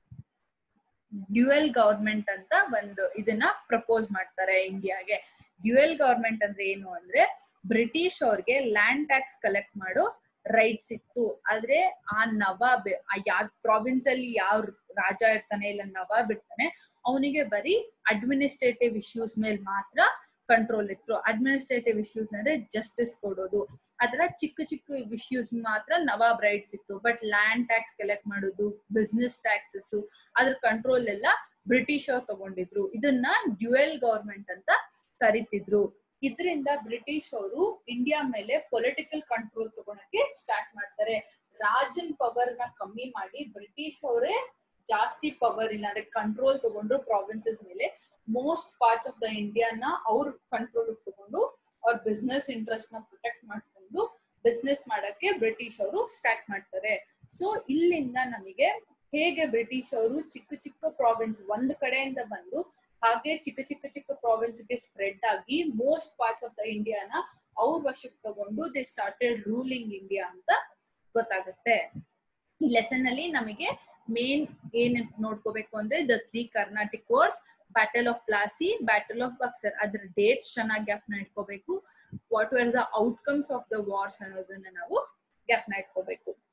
ಡ್ಯುಯಲ್ ಗವರ್ಮೆಂಟ್ ಅಂತ ಒಂದು ಇದನ್ನ ಪ್ರಪೋಸ್ ಮಾಡ್ತಾರೆ ಇಂಡಿಯಾಗೆ ಡ್ಯುಯಲ್ ಗವರ್ಮೆಂಟ್ ಅಂದ್ರೆ ಏನು ಅಂದ್ರೆ ಬ್ರಿಟಿಷ್ ಅವ್ರಿಗೆ ಲ್ಯಾಂಡ್ ಟ್ಯಾಕ್ಸ್ ಕಲೆಕ್ಟ್ ಮಾಡೋ ರೈಟ್ಸ್ ಇತ್ತು ಆದ್ರೆ ಆ ನವಾಬ್ ಯಾವ ಪ್ರಾವಿನ್ಸ್ ಅಲ್ಲಿ ಯಾವ ರಾಜ ಇರ್ತಾನೆ ಇಲ್ಲ ನವಾಬ್ ಇರ್ತಾನೆ ಅವನಿಗೆ ಬರೀ ಅಡ್ಮಿನಿಸ್ಟ್ರೇಟಿವ್ ಇಶ್ಯೂಸ್ ಮೇಲೆ ಮಾತ್ರ ಕಂಟ್ರೋಲ್ ಇತ್ತು ಅಡ್ಮಿನಿಸ್ಟ್ರೇಟಿವ್ ಇಶ್ಯೂಸ್ ಅಂದ್ರೆ ಜಸ್ಟಿಸ್ ಕೊಡೋದು ಅದರ ಚಿಕ್ಕ ಚಿಕ್ಕ ಇಶ್ಯೂಸ್ ಮಾತ್ರ ನವಾಬ್ ರೈಟ್ಸ್ ಇತ್ತು ಬಟ್ ಲ್ಯಾಂಡ್ ಟ್ಯಾಕ್ಸ್ ಕಲೆಕ್ಟ್ ಮಾಡೋದು ಬಿಸ್ನೆಸ್ ಟ್ಯಾಕ್ಸಸ್ ಅದ್ರ ಕಂಟ್ರೋಲ್ ಎಲ್ಲ ಬ್ರಿಟಿಷ್ ಅವ್ರು ತಗೊಂಡಿದ್ರು ಇದನ್ನ ಡ್ಯುಯಲ್ ಗವರ್ಮೆಂಟ್ ಅಂತ ಕರಿತಿದ್ರು ಇದರಿಂದ ಬ್ರಿಟಿಷ್ ಅವರು ಇಂಡಿಯಾ ಮೇಲೆ ಪೊಲಿಟಿಕಲ್ ಕಂಟ್ರೋಲ್ ತಗೊಳಕ್ಕೆ ಸ್ಟಾರ್ಟ್ ಮಾಡ್ತಾರೆ ರಾಜನ್ ಪವರ್ ನ ಕಮ್ಮಿ ಮಾಡಿ ಬ್ರಿಟಿಷ್ ಅವರೇ ಜಾಸ್ತಿ ಪವರ್ ಇಲ್ಲ ಅಂದ್ರೆ ಕಂಟ್ರೋಲ್ ತಗೊಂಡ್ರು ಪ್ರಾವಿನ್ಸಸ್ ಮೇಲೆ ಮೋಸ್ಟ್ ಪಾರ್ಟ್ಸ್ ಆಫ್ ದ ಇಂಡಿಯಾನ ಅವ್ರ ಕಂಟ್ರೋಲ್ ತಗೊಂಡು ಅವ್ರ ಬಿಸ್ನೆಸ್ ಇಂಟ್ರೆಸ್ಟ್ ನ ಪ್ರೊಟೆಕ್ಟ್ ಮಾಡ್ಕೊಂಡು ಬಿಸ್ನೆಸ್ ಮಾಡಕ್ಕೆ ಬ್ರಿಟಿಷ್ ಅವರು ಸ್ಟಾರ್ಟ್ ಮಾಡ್ತಾರೆ ಸೊ ಇಲ್ಲಿಂದ ನಮಗೆ ಹೇಗೆ ಬ್ರಿಟಿಷ್ ಅವರು ಚಿಕ್ಕ ಚಿಕ್ಕ ಪ್ರಾವಿನ್ಸ್ ಒಂದ್ ಕಡೆಯಿಂದ ಬಂದು ಹಾಗೆ ಚಿಕ್ಕ ಚಿಕ್ಕ ಚಿಕ್ಕ ಪ್ರಾವಿನ್ಸ್ ಗೆ ಸ್ಪ್ರೆಡ್ ಆಗಿ ಮೋಸ್ಟ್ ಪಾರ್ಟ್ಸ್ ಆಫ್ ದ ಇಂಡಿಯಾನ ಅವ್ರ ವಶಕ್ಕೆ ತಗೊಂಡು ದೇ ಸ್ಟಾರ್ಟೆಡ್ ರೂಲಿಂಗ್ ಇಂಡಿಯಾ ಅಂತ ಗೊತ್ತಾಗುತ್ತೆ ಈ ಲೆಸನ್ ಅಲ್ಲಿ ನಮಗೆ ಮೇನ್ ಏನ್ ನೋಡ್ಕೋಬೇಕು ಅಂದ್ರೆ the three Carnatic wars battle of Plassey battle of Buxar ಅದ್ರ ಡೇಟ್ಸ್ ಚೆನ್ನಾಗಿ ಜ್ಞಾಪನ ಇಟ್ಕೋಬೇಕು what are the outcomes of the wars ಅನ್ನೋದನ್ನ ನಾವು ಜ್ಞಾಪನ ಇಟ್ಕೋಬೇಕು